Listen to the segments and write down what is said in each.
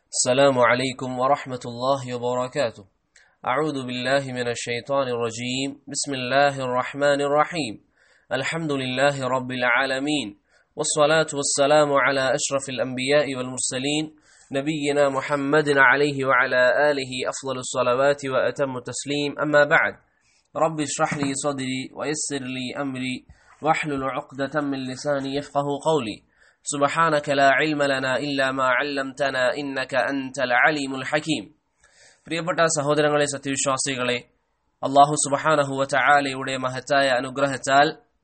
السلام عليكم ورحمة الله وبركاته أعوذ بالله من الشيطان الرجيم بسم الله الرحمن الرحيم الحمد لله رب العالمين والصلاة والسلام على أشرف الأنبياء والمرسلين نبينا محمد عليه وعلى آله أفضل الصلوات وأتم التسليم أما بعد رب اشرح لي صدري ويسر لي أمري واحلل عقدة من لساني يفقه قولي سبحانك لا علم لنا إلا ما علمتنا إنك أنت العليم الحكيم പ്രിയപ്പെട്ട സഹോദരങ്ങളെ സത്യവിശ്വാസികളെ അള്ളാഹു സുബഹാനഹുവ ചായാലയുടെ മഹത്തായ അനുഗ്രഹത്താൽ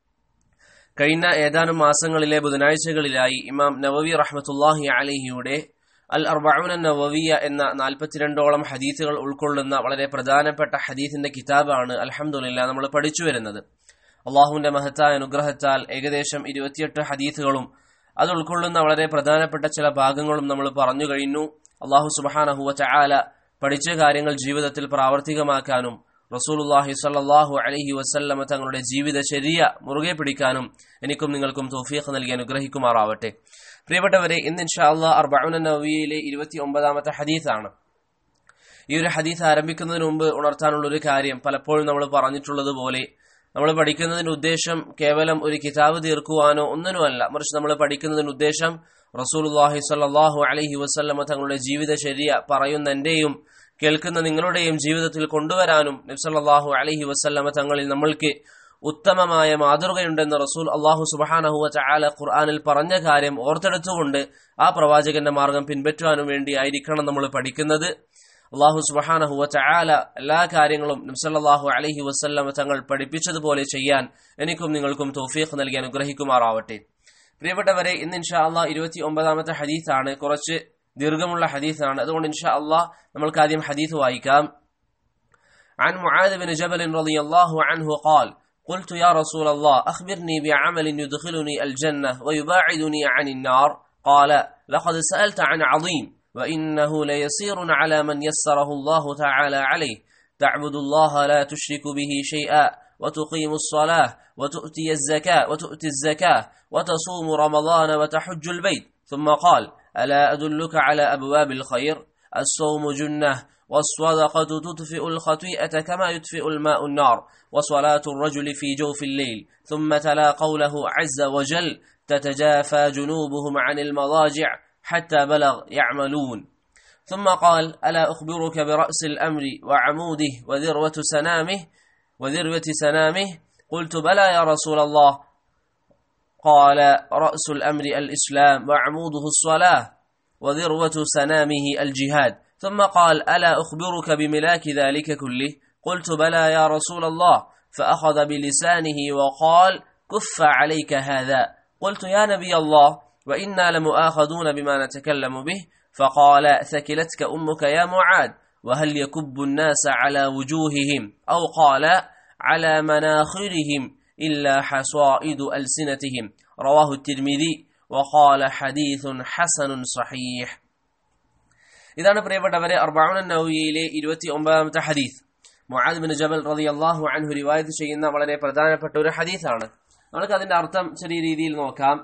കഴിഞ്ഞ ഏതാനും മാസങ്ങളിലെ ബുധനാഴ്ചകളിലായി ഇമാം നവവി റഹ്മത്തുല്ലാഹി അലിഹിയുടെ അൽ അർബൌന നവവിയ എന്ന നാൽപ്പത്തിരണ്ടോളം ഹദീസുകൾ ഉൾക്കൊള്ളുന്ന വളരെ പ്രധാനപ്പെട്ട ഹദീസിന്റെ കിതാബാണ് അലഹമുല്ല നമ്മൾ പഠിച്ചു വരുന്നത് അള്ളാഹുവിന്റെ മഹത്തായ അനുഗ്രഹത്താൽ ഏകദേശം ഇരുപത്തിയെട്ട് ഹദീസുകളും അത് ഉൾക്കൊള്ളുന്ന വളരെ പ്രധാനപ്പെട്ട ചില ഭാഗങ്ങളും നമ്മൾ പറഞ്ഞു കഴിഞ്ഞു അള്ളാഹു സുബഹാനഹുവ ചായാല പഠിച്ച കാര്യങ്ങൾ ജീവിതത്തിൽ പ്രാവർത്തികമാക്കാനും റസൂലുല്ലാഹി സല്ലാഹു അലഹി വസല്ലമ തങ്ങളുടെ ജീവിത ശരിയ മുറുകെ പിടിക്കാനും എനിക്കും നിങ്ങൾക്കും തോഫീഖ് നൽകി അനുഗ്രഹിക്കുമാറാവട്ടെ പ്രിയപ്പെട്ടവരെ ഇന്ന് ഇൻഷാ അള്ളാഹ് അർബഉന നവിയയിലെ ഇരുപത്തി ഒമ്പതാമത്തെ ഹദീസാണ് ഈ ഒരു ഹദീസ് ആരംഭിക്കുന്നതിന് മുമ്പ് ഉണർത്താനുള്ള ഒരു കാര്യം പലപ്പോഴും നമ്മൾ പറഞ്ഞിട്ടുള്ളതുപോലെ നമ്മൾ പഠിക്കുന്നതിന്റെ ഉദ്ദേശം കേവലം ഒരു കിതാബ് തീർക്കുവാനോ ഒന്നിനുമല്ല മറിച്ച് നമ്മൾ പഠിക്കുന്നതിന്റെ ഉദ്ദേശം റസൂലുല്ലാഹി സല്ലാഹു അലഹി വസ്ല്ലമ തങ്ങളുടെ ജീവിത ശരിയ പറയുന്ന എന്റെയും കേൾക്കുന്ന നിങ്ങളുടെയും ജീവിതത്തിൽ കൊണ്ടുവരാനും നബ്സല്ലാഹു അലഹി വസ്ല്ലമ തങ്ങളിൽ നമ്മൾക്ക് ഉത്തമമായ മാതൃകയുണ്ടെന്ന് റസൂൽ അള്ളാഹു സുബഹാനഹുവ ചാല ഖുർആാനിൽ പറഞ്ഞ കാര്യം ഓർത്തെടുത്തുകൊണ്ട് ആ പ്രവാചകന്റെ മാർഗം പിൻപറ്റുവാനും വേണ്ടിയായിരിക്കണം നമ്മൾ പഠിക്കുന്നത് അള്ളാഹു സുബഹാനഹുവ ചായാല എല്ലാ കാര്യങ്ങളും നബ്സല്ലാഹു അലഹി വസ്ല്ലമ തങ്ങൾ പഠിപ്പിച്ചതുപോലെ ചെയ്യാൻ എനിക്കും നിങ്ങൾക്കും തോഫീഖ് നൽകി അനുഗ്രഹിക്കുമാറാവട്ടെ പ്രിയപ്പെട്ടവരെ ഇന്ന് ഇൻഷാ അള്ളാഹ് ഇരുപത്തി ഒമ്പതാമത്തെ ഹദീസാണ് കുറച്ച് ദീർഘമുള്ള ഹദീസാണ് അതുകൊണ്ട് ഇൻഷാ അള്ളാഹ് നമ്മൾക്ക് ആദ്യം ഹദീസ് വായിക്കാം عن معاذ بن جبل رضي الله عنه قال قلت يا رسول الله أخبرني بعمل يدخلني الجنة ويباعدني عن النار قال لقد سألت عن عظيم وإنه ليسير على من يسره الله تعالى عليه تعبد الله لا تشرك به شيئا وتقيم الصلاة وتؤتي الزكاة وتؤتي الزكاة وتصوم رمضان وتحج البيت ثم قال ألا أدلك على أبواب الخير الصوم جنة والصدقة تطفئ الخطيئة كما يطفئ الماء النار وصلاة الرجل في جوف الليل ثم تلا قوله عز وجل تتجافى جنوبهم عن المضاجع حتى بلغ يعملون ثم قال ألا أخبرك برأس الأمر وعموده وذروة سنامه وذروة سنامه قلت بلى يا رسول الله قال رأس الأمر الإسلام وعموده الصلاة وذروة سنامه الجهاد ثم قال ألا أخبرك بملاك ذلك كله قلت بلى يا رسول الله فأخذ بلسانه وقال كف عليك هذا قلت يا نبي الله وإنا لمؤاخذون بما نتكلم به فقال ثكلتك أمك يا معاذ وهل يكب الناس على وجوههم أو قال على مناخرهم إلا حصائد ألسنتهم رواه الترمذي وقال حديث حسن صحيح ഇതാണ് പ്രിയപ്പെട്ടവരെ അർബാവുന നൗയിലെ ഇരുപത്തി ഒമ്പതാമത്തെ ഹദീസ് മുആദ് ബിൻ ജബൽ റളിയല്ലാഹു അൻഹു റിവായത്ത് ചെയ്യുന്ന വളരെ പ്രധാനപ്പെട്ട ഒരു ഹദീസാണ് നമുക്ക് അതിന്റെ അർത്ഥം ചെറിയ രീതിയിൽ നോക്കാം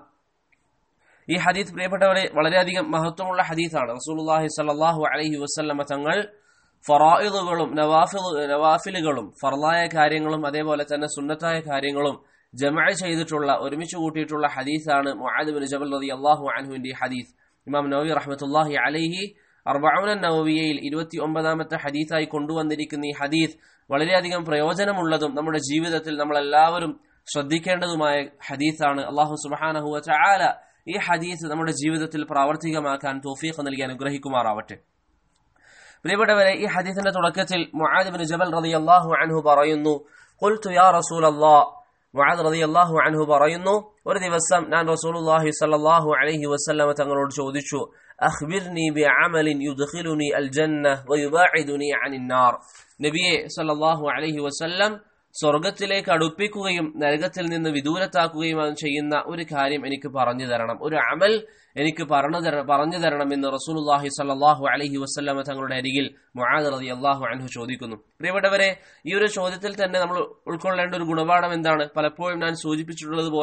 ഈ ഹദീസ് പ്രിയപ്പെട്ടവരെ വളരെയധികം മഹത്വമുള്ള ഹദീസാണ് റസൂലുള്ളാഹി സ്വല്ലല്ലാഹു അലൈഹി വസല്ലമ തങ്ങൾ ഫറായിദുകളും നവാഫിൽ നവാഫിലുകളും ഫർലായ കാര്യങ്ങളും അതേപോലെ തന്നെ സുന്നത്തായ കാര്യങ്ങളും ജമഅ ചെയ്തിട്ടുള്ള ഒരുമിച്ച് കൂട്ടിയിട്ടുള്ള ഹദീസാണ് മുആദ് ബിൻ ജബൽ റളിയല്ലാഹു അൻഹുവിന്റെ ഹദീസ് ഇമാം നവവി റഹ്മത്തുള്ളാഹി അലൈഹി അർബൌന നവവിയയിൽ ഇരുപത്തി ഒമ്പതാമത്തെ ഹദീസായി കൊണ്ടുവന്നിരിക്കുന്ന ഈ ഹദീസ് വളരെയധികം പ്രയോജനമുള്ളതും നമ്മുടെ ജീവിതത്തിൽ നമ്മളെല്ലാവരും ശ്രദ്ധിക്കേണ്ടതുമായ ഹദീസാണ് അള്ളാഹു സുബാനഹുവ ചാല ഈ ഹദീസ് നമ്മുടെ ജീവിതത്തിൽ പ്രാവർത്തികമാക്കാൻ തോഫീഖ് നൽകി അനുഗ്രഹിക്കുമാറാവട്ടെ പ്രിയപ്പെട്ടവരെ ഈ ഹദീസിന്റെ തുടക്കത്തിൽ മുആദ് ബിൻ ജബൽ റളിയല്ലാഹു അൻഹു പറയുന്നു ഖുൽതു യാ റസൂലല്ലാഹ് മുആദ് റളിയല്ലാഹു അൻഹു പറയുന്നു ഒരു ദിവസം ഞാൻ റസൂലുള്ളാഹി സ്വല്ലല്ലാഹു അലൈഹി വസല്ലമ തങ്ങളോട് ചോദിച്ചു അഖ്ബിർനി ബിഅമലിൻ യുദ്ഖിലുനി അൽ ജന്ന വയുബാഇദുനി അനിൻ നാർ നബിയെ സ്വല്ലല്ലാഹു അലൈഹി വസല്ലം സ്വർഗത്തിലേക്ക് അടുപ്പിക്കുകയും നരകത്തിൽ നിന്ന് വിദൂരത്താക്കുകയും ചെയ്യുന്ന ഒരു കാര്യം എനിക്ക് പറഞ്ഞു തരണം ഒരു അമൽ എനിക്ക് പറഞ്ഞു തരണം പറഞ്ഞു തരണമെന്ന് റസൂലുള്ളാഹി സ്വല്ലല്ലാഹു അലൈഹി വസല്ലമ തങ്ങളുടെ അരികിൽ മുആദ് റളിയല്ലാഹു അൻഹു ചോദിക്കുന്നു പ്രിയപ്പെട്ടവരെ ഈ ഒരു ചോദ്യത്തിൽ തന്നെ നമ്മൾ ഉൾക്കൊള്ളേണ്ട ഒരു ഗുണപാഠം എന്താണ് പലപ്പോഴും ഞാൻ സൂചിപ്പിച്ചിട്ടുള്ളതുപോലെ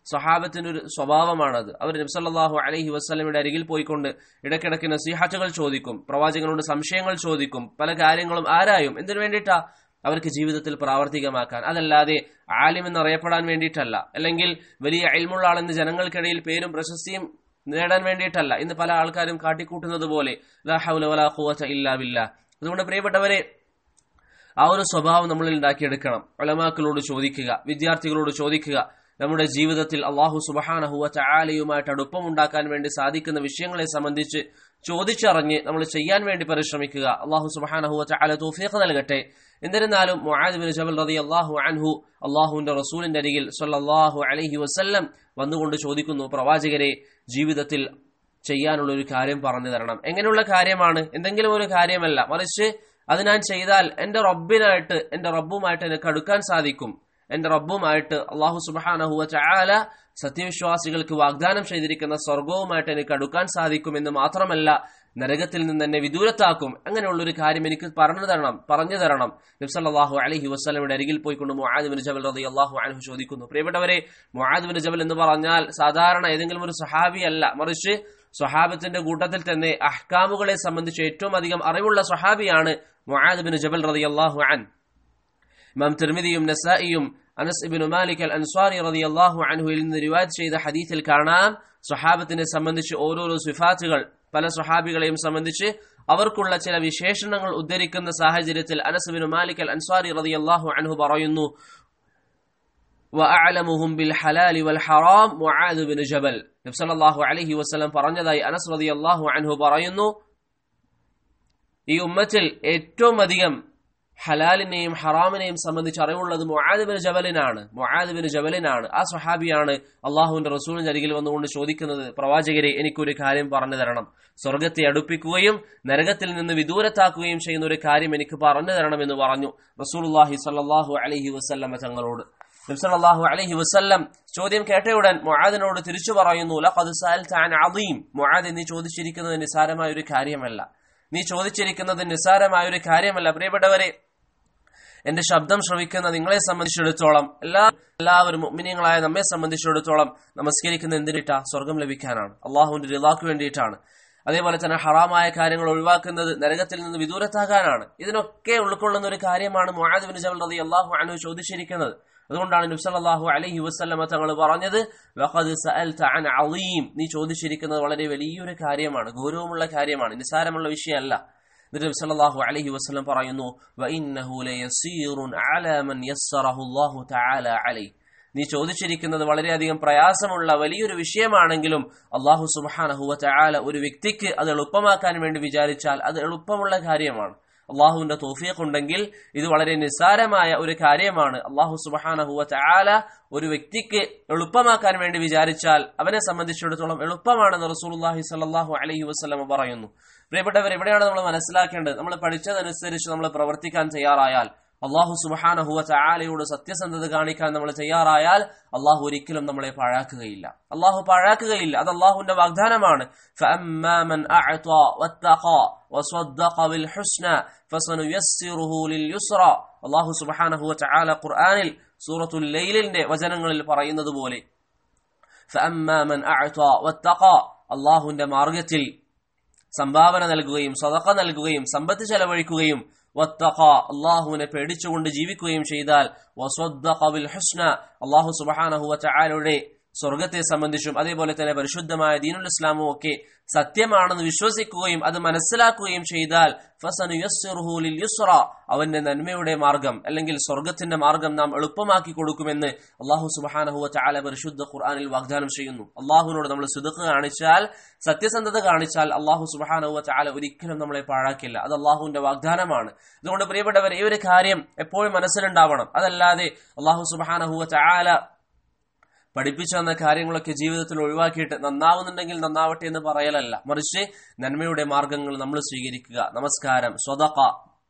സ്വഹാബത്തിന്റെ ഒരു സ്വഭാവമാണത് അവർ നബ്സല്ലാഹു അലഹി വസ്ലമിയുടെ അരികിൽ പോയിക്കൊണ്ട് ഇടയ്ക്കിടയ്ക്ക് നസീഹത്തുകൾ ചോദിക്കും പ്രവാചകനോട് സംശയങ്ങൾ ചോദിക്കും പല കാര്യങ്ങളും ആരായും എന്തിനു വേണ്ടിയിട്ടാ അവർക്ക് ജീവിതത്തിൽ പ്രാവർത്തികമാക്കാൻ അതല്ലാതെ ആലിം എന്നറിയപ്പെടാൻ വേണ്ടിയിട്ടല്ല അല്ലെങ്കിൽ വലിയ അയൽമുള്ള ആളെന്ന് ജനങ്ങൾക്കിടയിൽ പേരും പ്രശസ്തിയും നേടാൻ വേണ്ടിയിട്ടല്ല ഇന്ന് പല ആൾക്കാരും കാട്ടിക്കൂട്ടുന്നത് പോലെ ഇല്ല അതുകൊണ്ട് പ്രിയപ്പെട്ടവരെ ആ ഒരു സ്വഭാവം നമ്മളിൽ ഉണ്ടാക്കിയെടുക്കണം ഒലമാക്കളോട് ചോദിക്കുക വിദ്യാർത്ഥികളോട് ചോദിക്കുക നമ്മുടെ ജീവിതത്തിൽ അള്ളാഹു സുബഹാനഹുവ ചായാലയുമായിട്ട് അടുപ്പമുണ്ടാക്കാൻ വേണ്ടി സാധിക്കുന്ന വിഷയങ്ങളെ സംബന്ധിച്ച് ചോദിച്ചറിഞ്ഞ് നമ്മൾ ചെയ്യാൻ വേണ്ടി പരിശ്രമിക്കുക അള്ളാഹു സുബഹാനഹുവ ചായാല തോഫീഖ് നൽകട്ടെ എന്നിരുന്നാലും മുആദ് ബിൻ ജബൽ റതി അള്ളാഹു അൻഹു അള്ളാഹുവിന്റെ റസൂലിന്റെ അരികിൽ സല്ലല്ലാഹു അലൈഹി വസല്ലം വന്നുകൊണ്ട് ചോദിക്കുന്നു പ്രവാചകരെ ജീവിതത്തിൽ ചെയ്യാനുള്ള ഒരു കാര്യം പറഞ്ഞു തരണം എങ്ങനെയുള്ള കാര്യമാണ് എന്തെങ്കിലും ഒരു കാര്യമല്ല മറിച്ച് അത് ഞാൻ ചെയ്താൽ എന്റെ റബ്ബിനായിട്ട് എന്റെ റബ്ബുമായിട്ട് എനിക്ക് അടുക്കാൻ സാധിക്കും എന്റെ റബ്ബുമായിട്ട് അള്ളാഹു സുബാനഹുവ ചായാല സത്യവിശ്വാസികൾക്ക് വാഗ്ദാനം ചെയ്തിരിക്കുന്ന സ്വർഗവുമായിട്ട് എനിക്ക് അടുക്കാൻ സാധിക്കും എന്ന് മാത്രമല്ല നരകത്തിൽ നിന്ന് എന്നെ വിദൂരത്താക്കും അങ്ങനെയുള്ള ഒരു കാര്യം എനിക്ക് പറഞ്ഞു തരണം പറഞ്ഞു തരണം നബ്സല്ലാഹു അലഹി വസ്ലമിയുടെ അരികിൽ പോയിക്കൊണ്ട് മുആദ് ബിൻ ജബൽ റതി അള്ളാഹു അനഹു ചോദിക്കുന്നു പ്രിയപ്പെട്ടവരെ മുആദ് ബിൻ ജബൽ എന്ന് പറഞ്ഞാൽ സാധാരണ ഏതെങ്കിലും ഒരു സഹാബി അല്ല മറിച്ച് സ്വഹാബത്തിന്റെ കൂട്ടത്തിൽ തന്നെ അഹ്കാമുകളെ സംബന്ധിച്ച് ഏറ്റവും അധികം അറിവുള്ള സ്വഹാബിയാണ് മുആദ് ബിൻ ജബൽ റതി അള്ളാഹു അൻ ഇമാം തിർമിദിയും നസായിയും അനസ് ഇബിൻ മാലിക് അൽ അൻസ്വാരി റതി അള്ളാഹു അൻഹുയിൽ നിന്ന് റിവായത്ത് ചെയ്ത ഹദീസിൽ കാണാം സ്വഹാബത്തിനെ സംബന്ധിച്ച് ഓരോരോ സിഫാത്തുകൾ പല സ്വഹാബികളെയും സംബന്ധിച്ച് അവർക്കുള്ള ചില വിശേഷണങ്ങൾ ഉദ്ധരിക്കുന്ന സാഹചര്യത്തിൽ അനസ് ബിൻ മാലിക് അൽ അൻസ്വാരി റതി അള്ളാഹു അൻഹു പറയുന്നു وأعلمهم بالحلال والحرام معاذ بن جبل നബി സല്ലല്ലാഹു അലൈഹി വസല്ലം പറഞ്ഞതായി അനസ് റളിയല്ലാഹു അൻഹു പറയുന്നു ഈ ഉമ്മത്തിൽ ഏറ്റവും അധികം ഹലാലിനെയും ഹറാമിനെയും സംബന്ധിച്ച് അറിവുള്ളത് മുആദ് ബിൻ ജബലിനാണ് മുആദ് ബിൻ ജബലിനാണ് ആ സ്വഹാബിയാണ് അള്ളാഹുവിന്റെ റസൂലിന്റെ അരികിൽ വന്നുകൊണ്ട് ചോദിക്കുന്നത് പ്രവാചകരെ എനിക്കൊരു കാര്യം പറഞ്ഞു തരണം സ്വർഗത്തെ അടുപ്പിക്കുകയും നരകത്തിൽ നിന്ന് വിദൂരത്താക്കുകയും ചെയ്യുന്ന ഒരു കാര്യം എനിക്ക് പറഞ്ഞു തരണമെന്ന് പറഞ്ഞു റസൂലുള്ളാഹി സല്ലല്ലാഹു അലൈഹി വസല്ലമ തങ്ങളോട് നബ്സല്ലാഹു അലൈഹി വസല്ലം ചോദ്യം കേട്ടയുടൻ മുആദിനോട് തിരിച്ചു പറയുന്നു ലഖദ് സഅൽത അൻ അദീം മുആദ് നീ ചോദിച്ചിരിക്കുന്നത് നിസാരമായ ഒരു കാര്യമല്ല നീ ചോദിച്ചിരിക്കുന്നത് നിസാരമായ ഒരു കാര്യമല്ല പ്രിയപ്പെട്ടവരെ എന്റെ ശബ്ദം ശ്രവിക്കുന്ന നിങ്ങളെ സംബന്ധിച്ചിടത്തോളം എല്ലാ എല്ലാവരും മുഅ്മിനീങ്ങളായ നമ്മെ സംബന്ധിച്ചിടത്തോളം നമസ്കരിക്കുന്ന എന്തിനിട്ടാ സ്വർഗം ലഭിക്കാനാണ് അള്ളാഹുവിന്റെ റിലാക്ക് വേണ്ടിയിട്ടാണ് അതേപോലെ തന്നെ ഹറാമായ കാര്യങ്ങൾ ഒഴിവാക്കുന്നത് നരകത്തിൽ നിന്ന് വിദൂരത്താകാനാണ് ഇതിനൊക്കെ ഉൾക്കൊള്ളുന്ന ഒരു കാര്യമാണ് മുആദ് ബിൻ ജബൽ റളിയല്ലാഹു അള്ളാഹു അനു ചോദിച്ചിരിക്കുന്നത് അതുകൊണ്ടാണ് നബ്സല്ലാഹു അലൈഹി വസ്ലമ തങ്ങൾ പറഞ്ഞത് അൻ അലീം നീ ചോദിച്ചിരിക്കുന്നത് വളരെ വലിയൊരു കാര്യമാണ് ഗൗരവമുള്ള കാര്യമാണ് നിസാരമുള്ള വിഷയമല്ല എന്നിട്ട് നബ്സല്ലാഹു അലൈഹി വസ്ലം പറയുന്നു നീ ചോദിച്ചിരിക്കുന്നത് വളരെയധികം പ്രയാസമുള്ള വലിയൊരു വിഷയമാണെങ്കിലും അള്ളാഹു സുബാനഹുവ ചാല ഒരു വ്യക്തിക്ക് അത് എളുപ്പമാക്കാൻ വേണ്ടി വിചാരിച്ചാൽ അത് എളുപ്പമുള്ള കാര്യമാണ് അള്ളാഹുവിന്റെ തോഫിയക്ക് ഉണ്ടെങ്കിൽ ഇത് വളരെ നിസ്സാരമായ ഒരു കാര്യമാണ് അള്ളാഹു സുബഹാനഹുവ ചാല ഒരു വ്യക്തിക്ക് എളുപ്പമാക്കാൻ വേണ്ടി വിചാരിച്ചാൽ അവനെ സംബന്ധിച്ചിടത്തോളം എളുപ്പമാണെന്ന് റസൂലുള്ളാഹി സ്വല്ലല്ലാഹു അലൈഹി വസല്ലം പറയുന്നു പ്രിയപ്പെട്ടവർ എവിടെയാണ് നമ്മൾ മനസ്സിലാക്കേണ്ടത് നമ്മൾ പഠിച്ചതനുസരിച്ച് നമ്മൾ പ്രവർത്തിക്കാൻ തയ്യാറായാൽ അള്ളാഹു സുബഹാനഹുവ ചാലയോട് സത്യസന്ധത കാണിക്കാൻ നമ്മൾ തയ്യാറായാൽ അള്ളാഹു ഒരിക്കലും നമ്മളെ പാഴാക്കുകയില്ല അള്ളാഹു പാഴാക്കുകയില്ല അത് അള്ളാഹുവിന്റെ വാഗ്ദാനമാണ് അള്ളാഹു സുബഹാനഹുവ ചാല ഖുർആാനിൽ സൂറത്തുൽ ലൈലിന്റെ വചനങ്ങളിൽ പറയുന്നത് പോലെ അള്ളാഹുവിന്റെ മാർഗത്തിൽ സംഭാവന നൽകുകയും സ്വതക്ക നൽകുകയും സമ്പത്ത് ചെലവഴിക്കുകയും അള്ളാഹുവിനെ പേടിച്ചുകൊണ്ട് ജീവിക്കുകയും ചെയ്താൽ അള്ളാഹു സുബാനഹു വച്ചാലയുടെ സ്വർഗത്തെ സംബന്ധിച്ചും അതേപോലെ തന്നെ പരിശുദ്ധമായ ദീനുൽ ഇസ്ലാമും ഒക്കെ സത്യമാണെന്ന് വിശ്വസിക്കുകയും അത് മനസ്സിലാക്കുകയും ചെയ്താൽ അവന്റെ നന്മയുടെ മാർഗം അല്ലെങ്കിൽ സ്വർഗത്തിന്റെ മാർഗം നാം എളുപ്പമാക്കി കൊടുക്കുമെന്ന് അള്ളാഹു സുബാനഹുവ ചാല പരിശുദ്ധ ഖുർആാനിൽ വാഗ്ദാനം ചെയ്യുന്നു അള്ളാഹുവിനോട് നമ്മൾ സുദുക്ക് കാണിച്ചാൽ സത്യസന്ധത കാണിച്ചാൽ അള്ളാഹു സുബാനഹുവ ചാല ഒരിക്കലും നമ്മളെ പാഴാക്കില്ല അത് അള്ളാഹുവിന്റെ വാഗ്ദാനമാണ് അതുകൊണ്ട് പ്രിയപ്പെട്ടവർ ഈ ഒരു കാര്യം എപ്പോഴും മനസ്സിലുണ്ടാവണം അതല്ലാതെ അള്ളാഹു സുബാനഹുവ ചാല പഠിപ്പിച്ചു തന്ന കാര്യങ്ങളൊക്കെ ജീവിതത്തിൽ ഒഴിവാക്കിയിട്ട് നന്നാവുന്നുണ്ടെങ്കിൽ നന്നാവട്ടെ എന്ന് പറയലല്ല മറിച്ച് നന്മയുടെ മാർഗങ്ങൾ നമ്മൾ സ്വീകരിക്കുക നമസ്കാരം സ്വതക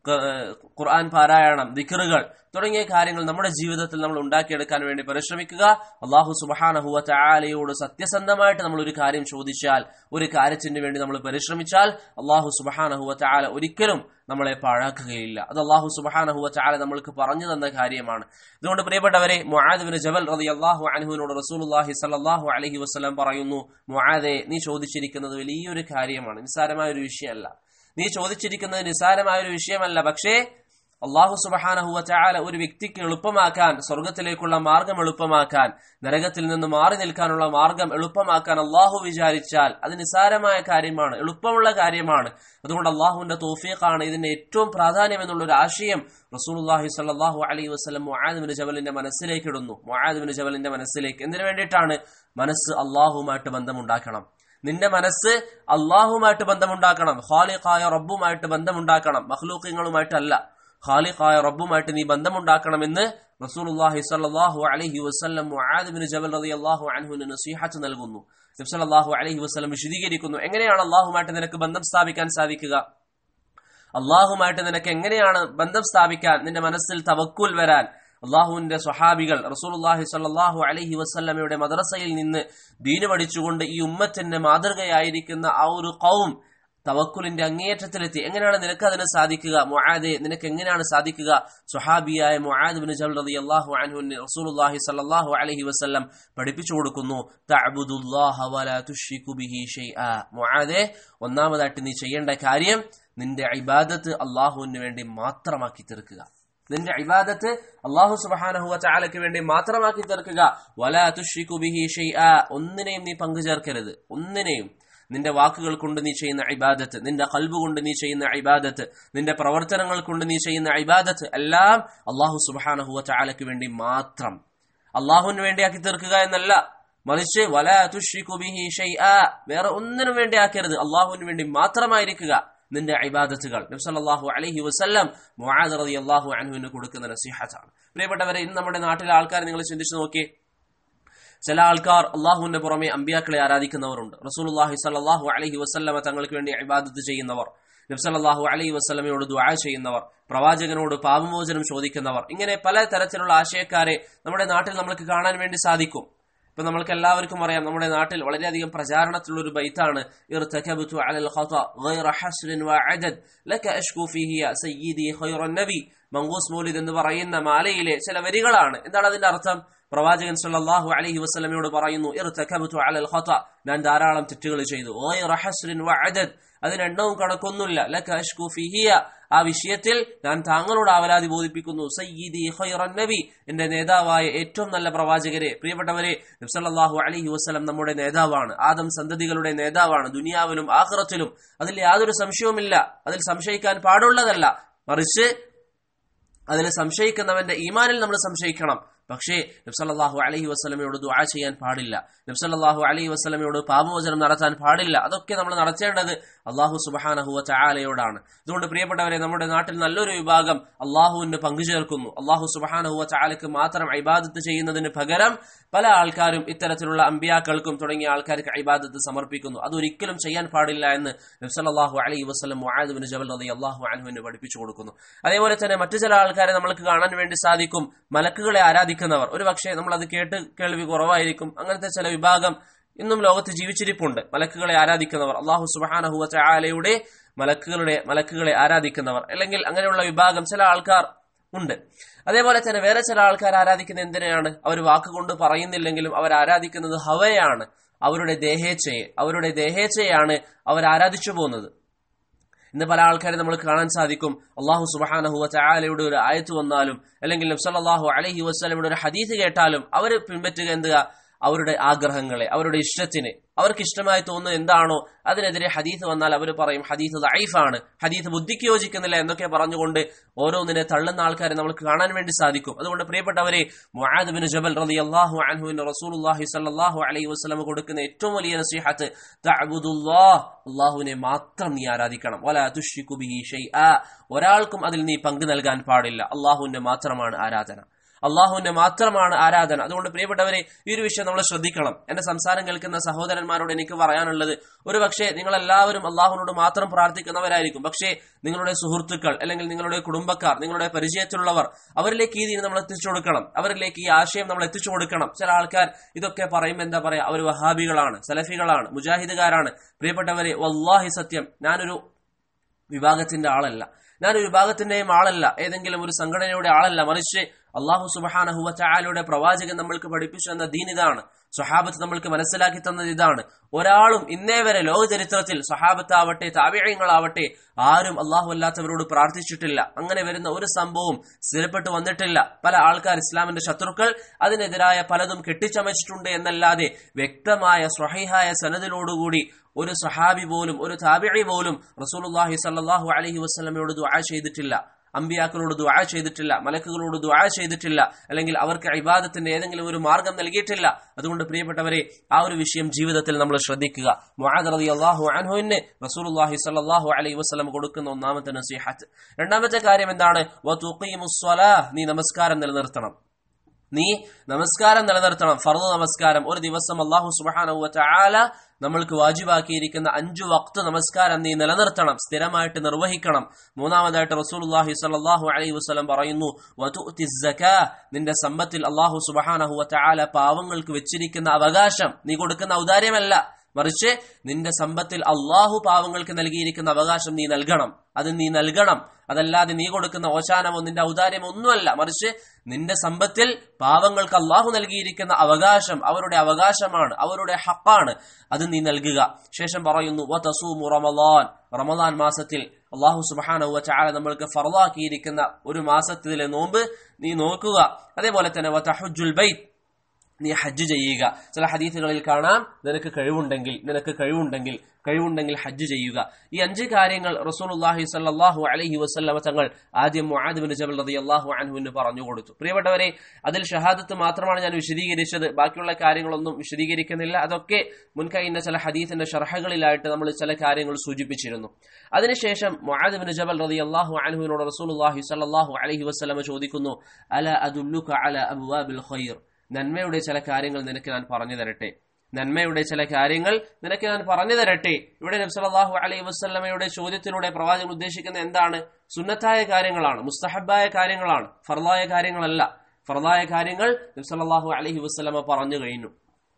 ഖ- ഖുർആൻ പാരായണം ദിക്കറുകൾ തുടങ്ങിയ കാര്യങ്ങൾ നമ്മുടെ ജീവിതത്തിൽ നമ്മൾ ഉണ്ടാക്കിയെടുക്കാൻ വേണ്ടി പരിശ്രമിക്കുക അള്ളാഹു സുബഹാനഹുവ ചായാലയോട് സത്യസന്ധമായിട്ട് നമ്മൾ ഒരു കാര്യം ചോദിച്ചാൽ ഒരു കാര്യത്തിന് വേണ്ടി നമ്മൾ പരിശ്രമിച്ചാൽ അള്ളാഹു സുബഹാനഹുവ ചായാല ഒരിക്കലും നമ്മളെ പാഴാക്കുകയില്ല അത് അള്ളാഹു സുബഹാനഹുവ ചായാല നമ്മൾക്ക് പറഞ്ഞു തന്ന കാര്യമാണ് അതുകൊണ്ട് പ്രിയപ്പെട്ടവരെ മുആദ് ജബൽ റതി അള്ളാഹു അനഹുവിനോട് റസൂലുള്ളാഹി സല്ലല്ലാഹു അലൈഹി വസല്ലം പറയുന്നു മുആദെ നീ ചോദിച്ചിരിക്കുന്നത് വലിയൊരു കാര്യമാണ് നിസ്സാരമായ ഒരു വിഷയമല്ല നീ ചോദിച്ചിരിക്കുന്നത് നിസ്സാരമായ ഒരു വിഷയമല്ല പക്ഷേ അള്ളാഹു സുബഹാനഹുവ ചായാല ഒരു വ്യക്തിക്ക് എളുപ്പമാക്കാൻ സ്വർഗത്തിലേക്കുള്ള മാർഗം എളുപ്പമാക്കാൻ നരകത്തിൽ നിന്ന് മാറി നിൽക്കാനുള്ള മാർഗം എളുപ്പമാക്കാൻ അള്ളാഹു വിചാരിച്ചാൽ അത് നിസ്സാരമായ കാര്യമാണ് എളുപ്പമുള്ള കാര്യമാണ് അതുകൊണ്ട് അള്ളാഹുവിന്റെ തോഫീഖാണ് ഇതിന്റെ ഏറ്റവും പ്രാധാന്യം എന്നുള്ള ഒരു ആശയം റസൂലുള്ളാഹി സ്വല്ലല്ലാഹു അലൈഹി വസല്ലം മുആദ് ജബലിന്റെ മനസ്സിലേക്ക് ഇടുന്നു മുആദ് ജബലിന്റെ മനസ്സിലേക്ക് എന്തിനു വേണ്ടിയിട്ടാണ് മനസ്സ് അള്ളാഹുമായിട്ട് ബന്ധമുണ്ടാക്കണം നിന്റെ മനസ്സ് അള്ളാഹുമായിട്ട് ബന്ധമുണ്ടാക്കണം ഖാലിഖായ റബ്ബുമായിട്ട് ബന്ധമുണ്ടാക്കണം മഖ്ലൂഖിങ്ങളുമായിട്ടല്ല ഖാലിഖായ റബ്ബുമായിട്ട് നീ ബന്ധമുണ്ടാക്കണമെന്ന് റസൂലുള്ളാഹി സ്വല്ലല്ലാഹു അലൈഹി വസല്ലം മുആദ് ബിൻ ജബൽ റളിയല്ലാഹു അൻഹുവിന് നസീഹത്ത് നൽകുന്നു നബി സല്ലല്ലാഹു അലൈഹി വസല്ലം വിശദീകരിക്കുന്നു എങ്ങനെയാണ് അള്ളാഹുമായിട്ട് നിനക്ക് ബന്ധം സ്ഥാപിക്കാൻ സാധിക്കുക അള്ളാഹുമായിട്ട് നിനക്ക് എങ്ങനെയാണ് ബന്ധം സ്ഥാപിക്കാൻ നിന്റെ മനസ്സിൽ തവക്കുൽ വരാൻ അള്ളാഹുവിന്റെ സ്വഹാബികൾ റസൂലുള്ളാഹി സ്വല്ലല്ലാഹു അലൈഹി വസല്ലമയുടെ മദ്രസയിൽ നിന്ന് ദീന് പഠിച്ചുകൊണ്ട് ഈ ഉമ്മത്തിന്റെ മാതൃകയായിരിക്കുന്ന ആ ഒരു കൗം തവക്കുലിന്റെ അങ്ങേയറ്റത്തിലെത്തി എങ്ങനെയാണ് നിനക്ക് അതിന് സാധിക്കുക മുആദെ നിനക്ക് എങ്ങനെയാണ് സാധിക്കുക സുഹാബിയായ മുആദ് ബിൻ ജബൽ റളിയല്ലാഹു അൻഹുവിനെ റസൂലുള്ളാഹി സ്വല്ലല്ലാഹു അലൈഹി വസല്ലം പഠിപ്പിച്ചു കൊടുക്കുന്നു തഅബുദുല്ലാഹ വലാ തുശ്രികു ബിഹി ഷൈആ മുആദെ ഒന്നാമതായിട്ട് നീ ചെയ്യേണ്ട കാര്യം നിന്റെ ഇബാദത്ത് അള്ളാഹുവിന് വേണ്ടി മാത്രമാക്കി തീർക്കുക നിന്റെ ഇബാദത്ത് അള്ളാഹു സുബ്ഹാനഹു വതആലയ്ക്ക് വേണ്ടി മാത്രമാക്കി തീർക്കുക വലാ തുശ്രികു ബിഹി ഷൈആ ഒന്നിനെയും നീ പങ്കു ചേർക്കരുത് ഒന്നിനെയും നിന്റെ വാക്കുകൾ കൊണ്ട് നീ ചെയ്യുന്ന ഇബാദത്ത് നിന്റെ കൽബ് കൊണ്ട് നീ ചെയ്യുന്ന ഇബാദത്ത് നിന്റെ പ്രവർത്തനങ്ങൾ കൊണ്ട് നീ ചെയ്യുന്ന ഇബാദത്ത് എല്ലാം അള്ളാഹു സുബ്ഹാനഹു വതആലയ്ക്ക് വേണ്ടി മാത്രം അള്ളാഹുവിന് വേണ്ടിയാക്കി തീർക്കുക എന്നല്ല മറിച്ച് വലാ തുശ്രികു ബിഹി ഷൈആ വേറെ ഒന്നിനും വേണ്ടി ആക്കരുത് അള്ളാഹുവിന് വേണ്ടി മാത്രമായിരിക്കുക നിന്റെ ഇബാദത്തുകൾ നബ്സല്ലാഹു അലൈഹി വസല്ലം മുആദ് റളിയല്ലാഹു അൻഹുവിന് കൊടുക്കുന്ന നസീഹത്താണ് പ്രിയപ്പെട്ടവരെ ഇന്ന് നമ്മുടെ നാട്ടിലെ ആൾക്കാർ നിങ്ങൾ ചിന്തിച്ചു നോക്കി ചില ആൾക്കാർ അള്ളാഹുവിന്റെ പുറമെ അമ്പിയാക്കളെ ആരാധിക്കുന്നവരുണ്ട് റസൂലുള്ളാഹി സ്വല്ലല്ലാഹു അലൈഹി വസല്ലമ തങ്ങൾക്ക് വേണ്ടി ഇബാദത്ത് ചെയ്യുന്നവർ നബ്സല്ലാഹു അലൈഹി വസ്ലമയോട് ദുആ ചെയ്യുന്നവർ പ്രവാചകനോട് പാപമോചനം ചോദിക്കുന്നവർ ഇങ്ങനെ പല തരത്തിലുള്ള ആശയക്കാരെ നമ്മുടെ നാട്ടിൽ നമുക്ക് കാണാൻ വേണ്ടി സാധിക്കും ഇപ്പൊ നമ്മൾക്ക് എല്ലാവർക്കും അറിയാം നമ്മുടെ നാട്ടിൽ വളരെയധികം പ്രചാരണത്തിലുള്ള ഒരു ബൈത്താണ് ഇർതകബ്തു അലൽ ഖത ഗൈറ ഹസ്രിൻ വഅദദ് ലക അഷ്കു ഫീഹി യാ സയ്യിദി ഖൈറൻ നബി മങ്കൂസ് മൗലിദ് എന്ന് പറയുന്ന മാലയിലെ ചില വരികളാണ് എന്താണ് അതിന്റെ അർത്ഥം പ്രവാചകൻ സല്ലല്ലാഹു അലൈഹി വസല്ലമയോട് പറയുന്നു ഇർതകബ്തു അലൽ ഖത ഞാൻ ധാരാളം തെറ്റുകൾ ചെയ്തു ഗൈറ ഹസ്രിൻ വഅദദ് അതിന് എണ്ണവും കണക്കൊന്നുമില്ല ലക അഷ്കു ഫിഹിയ ആ വിഷയത്തിൽ ഞാൻ താങ്കളോട് ആവലാതി ബോധിപ്പിക്കുന്നു സയ്യിദി ഖൈറൻ നബി എന്റെ നേതാവായ ഏറ്റവും നല്ല പ്രവാചകരെ പ്രിയപ്പെട്ടവരെ നബ്സല്ലാഹു അലൈഹി വസ്ലം നമ്മുടെ നേതാവാണ് ആദം സന്തതികളുടെ നേതാവാണ് ദുനിയാവിലും ആഖിറത്തിലും അതിൽ യാതൊരു സംശയവുമില്ല അതിൽ സംശയിക്കാൻ പാടുള്ളതല്ല മറിച്ച് അതിൽ സംശയിക്കുന്നവന്റെ ഈമാനിൽ നമ്മൾ സംശയിക്കണം പക്ഷേ നബ്സല്ലാഹു അലൈഹി വസ്ലമയോട് ദുആ ചെയ്യാൻ പാടില്ല നബ്സല്ലാഹു അലൈഹി വസ്ലമയോട് പാപമോചനം നടത്താൻ പാടില്ല അതൊക്കെ നമ്മൾ നടത്തേണ്ടത് അള്ളാഹു സുബഹാനഹുവ ചായാലയോടാണ് അതുകൊണ്ട് പ്രിയപ്പെട്ടവരെ നമ്മുടെ നാട്ടിൽ നല്ലൊരു വിഭാഗം അള്ളാഹുവിന് പങ്കുചേർക്കുന്നു അള്ളാഹു സുബഹാനഹുവ ചായാലയ്ക്ക് മാത്രം ഇബാദത്ത് ചെയ്യുന്നതിന് പകരം പല ആൾക്കാരും ഇത്തരത്തിലുള്ള അമ്പിയാക്കൾക്കും തുടങ്ങിയ ആൾക്കാർക്ക് ഇബാദത്ത് സമർപ്പിക്കുന്നു അതൊരിക്കലും ചെയ്യാൻ പാടില്ല എന്ന് നബ്സല്ലാഹു അലൈഹി വസ്ലം മുആദ് ജബൽ റതി അള്ളാഹു അൻഹുവിന് പഠിപ്പിച്ചു കൊടുക്കുന്നു അതേപോലെ തന്നെ മറ്റു ചില ആൾക്കാരെ നമ്മൾക്ക് കാണാൻ വേണ്ടി സാധിക്കും മലക്കുകളെ ആരാധിക്കുന്നവർ ഒരു പക്ഷേ നമ്മൾ അത് കേട്ട് കേൾവി കുറവായിരിക്കും അങ്ങനത്തെ ചില വിഭാഗം ഇന്നും ലോകത്ത് ജീവിച്ചിരിപ്പുണ്ട് മലക്കുകളെ ആരാധിക്കുന്നവർ അള്ളാഹു സുബാനഹുവ ചായാലയുടെ മലക്കുകളുടെ മലക്കുകളെ ആരാധിക്കുന്നവർ അല്ലെങ്കിൽ അങ്ങനെയുള്ള വിഭാഗം ചില ആൾക്കാർ ഉണ്ട് അതേപോലെ തന്നെ വേറെ ചില ആൾക്കാർ ആരാധിക്കുന്ന എന്തിനെയാണ് അവർ വാക്കുകൊണ്ട് പറയുന്നില്ലെങ്കിലും അവർ ആരാധിക്കുന്നത് ഹവയാണ് അവരുടെ ദേഹേച്ഛയെ അവരുടെ ദേഹേച്ഛയാണ് അവർ ആരാധിച്ചു പോകുന്നത് ഇന്ന് പല ആൾക്കാരെ നമ്മൾ കാണാൻ സാധിക്കും അള്ളാഹു സുബഹാനഹുവ ചായാലയുടെ ഒരു ആയത്ത് വന്നാലും അല്ലെങ്കിൽ നബ്സല്ലാഹു അലഹി വസ്ലമിയുടെ ഒരു ഹദീസ് കേട്ടാലും അവർ പിൻപറ്റുക എന്തുക അവരുടെ ആഗ്രഹങ്ങളെ അവരുടെ ഇഷ്ടത്തിന് അവർക്ക് ഇഷ്ടമായി തോന്നുന്നത് എന്താണോ അതിനെതിരെ ഹദീസ് വന്നാൽ അവർ പറയും ഹദീസ് ദൈഫാണ് ഹദീസ് ബുദ്ധിക്ക് യോജിക്കുന്നില്ല എന്നൊക്കെ പറഞ്ഞുകൊണ്ട് ഓരോന്നിനെ തള്ളുന്ന ആൾക്കാരെ നമുക്ക് കാണാൻ വേണ്ടി സാധിക്കും അതുകൊണ്ട് പ്രിയപ്പെട്ടവരെ മുആദ് ബിൻ ജബൽ റളിയല്ലാഹു അൻഹുവിന് റസൂലുള്ളാഹി സ്വല്ലല്ലാഹു അലൈഹി വസല്ലം കൊടുക്കുന്ന ഏറ്റവും വലിയ നസീഹത്ത് തഅബുദുല്ലാഹ് അല്ലാഹുവിനെ മാത്രം നീ ആരാധിക്കണം വലാ തുശ്രികു ബിഹി ഷൈആ ഒരാൾക്കും അതിൽ നീ പങ്കു നൽകാൻ പാടില്ല അല്ലാഹുവിന്റെ മാത്രമാണ് ആരാധന അള്ളാഹുവിന്റെ മാത്രമാണ് ആരാധന അതുകൊണ്ട് പ്രിയപ്പെട്ടവരെ ഈ ഒരു വിഷയം നമ്മൾ ശ്രദ്ധിക്കണം എന്റെ സംസാരം കേൾക്കുന്ന സഹോദരന്മാരോട് എനിക്ക് പറയാനുള്ളത് ഒരു പക്ഷേ നിങ്ങൾ എല്ലാവരും അള്ളാഹുവിനോട് മാത്രം പ്രാർത്ഥിക്കുന്നവരായിരിക്കും പക്ഷേ നിങ്ങളുടെ സുഹൃത്തുക്കൾ അല്ലെങ്കിൽ നിങ്ങളുടെ കുടുംബക്കാർ നിങ്ങളുടെ പരിചയത്തിലുള്ളവർ അവരിലേക്ക് ഈ ദീനം നമ്മൾ എത്തിച്ചു കൊടുക്കണം അവരിലേക്ക് ഈ ആശയം നമ്മൾ എത്തിച്ചു കൊടുക്കണം ചില ആൾക്കാർ ഇതൊക്കെ പറയുമ്പോൾ എന്താ പറയാ അവർ വഹാബികളാണ് സലഫികളാണ് മുജാഹിദുകാരാണ് പ്രിയപ്പെട്ടവരെ വല്ലാഹി സത്യം ഞാനൊരു വിഭാഗത്തിന്റെ ആളല്ല ഞാനൊരു വിഭാഗത്തിന്റെയും ആളല്ല ഏതെങ്കിലും ഒരു സംഘടനയുടെ ആളല്ല മറിച്ച് അള്ളാഹു സുബഹാനഹുവ ചായാലയുടെ പ്രവാചകൻ നമ്മൾക്ക് പഠിപ്പിച്ചു തന്ന ദീൻ ഇതാണ് സ്വഹാബത്ത് നമ്മൾക്ക് മനസ്സിലാക്കി തന്നത് ഇതാണ് ഒരാളും ഇന്നേ വരെ ലോക ചരിത്രത്തിൽ സ്വഹാബത്താവട്ടെ താവ്യങ്ങളാവട്ടെ ആരും അള്ളാഹു അല്ലാത്തവരോട് പ്രാർത്ഥിച്ചിട്ടില്ല അങ്ങനെ വരുന്ന ഒരു സംഭവവും സ്ഥിരപ്പെട്ടു വന്നിട്ടില്ല പല ആൾക്കാർ ഇസ്ലാമിന്റെ ശത്രുക്കൾ അതിനെതിരായ പലതും കെട്ടിച്ചമച്ചിട്ടുണ്ട് എന്നല്ലാതെ വ്യക്തമായ സ്വഹീഹായ സനദിലോടുകൂടി ഒരു സഹാബി പോലും ഒരു താബിഴി പോലും റസൂലുള്ളാഹി സല്ലല്ലാഹു അലൈഹി വസല്ലമയോട് ദുആ ചെയ്തിട്ടില്ല അമ്പിയാക്കളോട് ദുആ ചെയ്തിട്ടില്ല മലക്കുകളോട് ദുആ ചെയ്തിട്ടില്ല അല്ലെങ്കിൽ അവർക്ക് ഇബാദത്തിന്റെ ഏതെങ്കിലും ഒരു മാർഗം നൽകിയിട്ടില്ല അതുകൊണ്ട് പ്രിയപ്പെട്ടവരെ ആ ഒരു വിഷയം ജീവിതത്തിൽ നമ്മൾ ശ്രദ്ധിക്കുക മുആദ് റളിയല്ലാഹു അൻഹുവിന് റസൂലുള്ളാഹി സ്വല്ലല്ലാഹു അലൈഹി വസല്ലം കൊടുക്കുന്ന ഒന്നാമത്തെ നസീഹത്ത് രണ്ടാമത്തെ കാര്യം എന്താണ് വതുഖീമുസ് സ്വലാഹ് നീ നമസ്കാരം നിലനിർത്തണം നീ നമസ്കാരം നിലനിർത്തണം ഫർദ് നമസ്കാരം ഒരു ദിവസം അള്ളാഹു സുബ്ഹാനഹു വതആല നമ്മൾക്ക് വാജിബാക്കിയിരിക്കുന്ന അഞ്ചു വക്ത് നമസ്കാരം നീ നിലനിർത്തണം സ്ഥിരമായിട്ട് നിർവഹിക്കണം മൂന്നാമതായിട്ട് റസൂലുള്ളാഹി സ്വല്ലല്ലാഹു അലൈഹി വസല്ലം പറയുന്നു വതുഅതി സക്കാ നിന്റെ സമ്പത്തിൽ അള്ളാഹു സുബ്ഹാനഹു വതആല പാവങ്ങൾക്ക് വെച്ചിരിക്കുന്ന അവകാശം നീ കൊടുക്കുന്ന ഔദാര്യമല്ല മറിച്ച് നിന്റെ സമ്പത്തിൽ അള്ളാഹു പാവങ്ങൾക്ക് നൽകിയിരിക്കുന്ന അവകാശം നീ നൽകണം അത് നീ നൽകണം അതല്ലാതെ നീ കൊടുക്കുന്ന ഓശാനമോ നിന്റെ ഔദാര്യമോ ഒന്നുമല്ല മറിച്ച് നിന്റെ സമ്പത്തിൽ പാവങ്ങൾക്ക് അള്ളാഹു നൽകിയിരിക്കുന്ന അവകാശം അവരുടെ അവകാശമാണ് അവരുടെ ഹക്കാണ് അത് നീ നൽകുക ശേഷം പറയുന്നു വതസൂമു റമളാൻ റമളാൻ മാസത്തിൽ അള്ളാഹു സുബ്ഹാനഹു വതആല നമ്മൾക്ക് ഫർളാക്കിയിരിക്കുന്ന ഒരു മാസത്തിലെ നോമ്പ് നീ നോക്കുക അതേപോലെ തന്നെ വതഹജ്ജുൽ ബൈത്ത് നീ ഹജ്ജ് ചെയ്യുക ചില ഹദീസുകളിൽ കാണാം നിനക്ക് കഴിവുണ്ടെങ്കിൽ നിനക്ക് കഴിവുണ്ടെങ്കിൽ കഴിവുണ്ടെങ്കിൽ ഹജ്ജ് ചെയ്യുക ഈ അഞ്ച് കാര്യങ്ങൾ റസൂലുള്ളാഹി സ്വല്ലല്ലാഹു അലൈഹി വസല്ലമ തങ്ങൾ ആദ്യം മുആദ് ബിൻ ജബൽ റളിയല്ലാഹു അൻഹുവിന് പറഞ്ഞു കൊടുത്തു പ്രിയപ്പെട്ടവരെ അതിൽ ഷഹാദത്ത് മാത്രമാണ് ഞാൻ വിശദീകരിച്ചത് ബാക്കിയുള്ള കാര്യങ്ങളൊന്നും വിശദീകരിക്കുന്നില്ല അതൊക്കെ മുൻകഴിഞ്ഞ ചില ഹദീസിന്റെ ഷർഹകളിലായിട്ട് നമ്മൾ ചില കാര്യങ്ങൾ സൂചിപ്പിച്ചിരുന്നു അതിനുശേഷം മുആദ് ബിൻ ജബൽ റളിയല്ലാഹു അൻഹുവിനോട് റസൂലുള്ളാഹി സ്വല്ലല്ലാഹു അലൈഹി വസല്ലമ ചോദിക്കുന്നു അല അദുല്ലുക അല അബ്വാബിൽ ഖൈർ നന്മയുടെ ചില കാര്യങ്ങൾ നിനക്ക് ഞാൻ പറഞ്ഞു തരട്ടെ നന്മയുടെ ചില കാര്യങ്ങൾ നിനക്ക് ഞാൻ പറഞ്ഞു തരട്ടെ ഇവിടെ നബ്സലാഹു അലൈഹി വസ്ലമയുടെ ചോദ്യത്തിലൂടെ പ്രവാചകൻ ഉദ്ദേശിക്കുന്ന എന്താണ് സുന്നത്തായ കാര്യങ്ങളാണ് മുസ്തഹബായ കാര്യങ്ങളാണ് ഫർലായ കാര്യങ്ങളല്ല ഫർലായ കാര്യങ്ങൾ നബ്സലാഹു അലൈഹി വസ്ലമ പറഞ്ഞു കഴിഞ്ഞു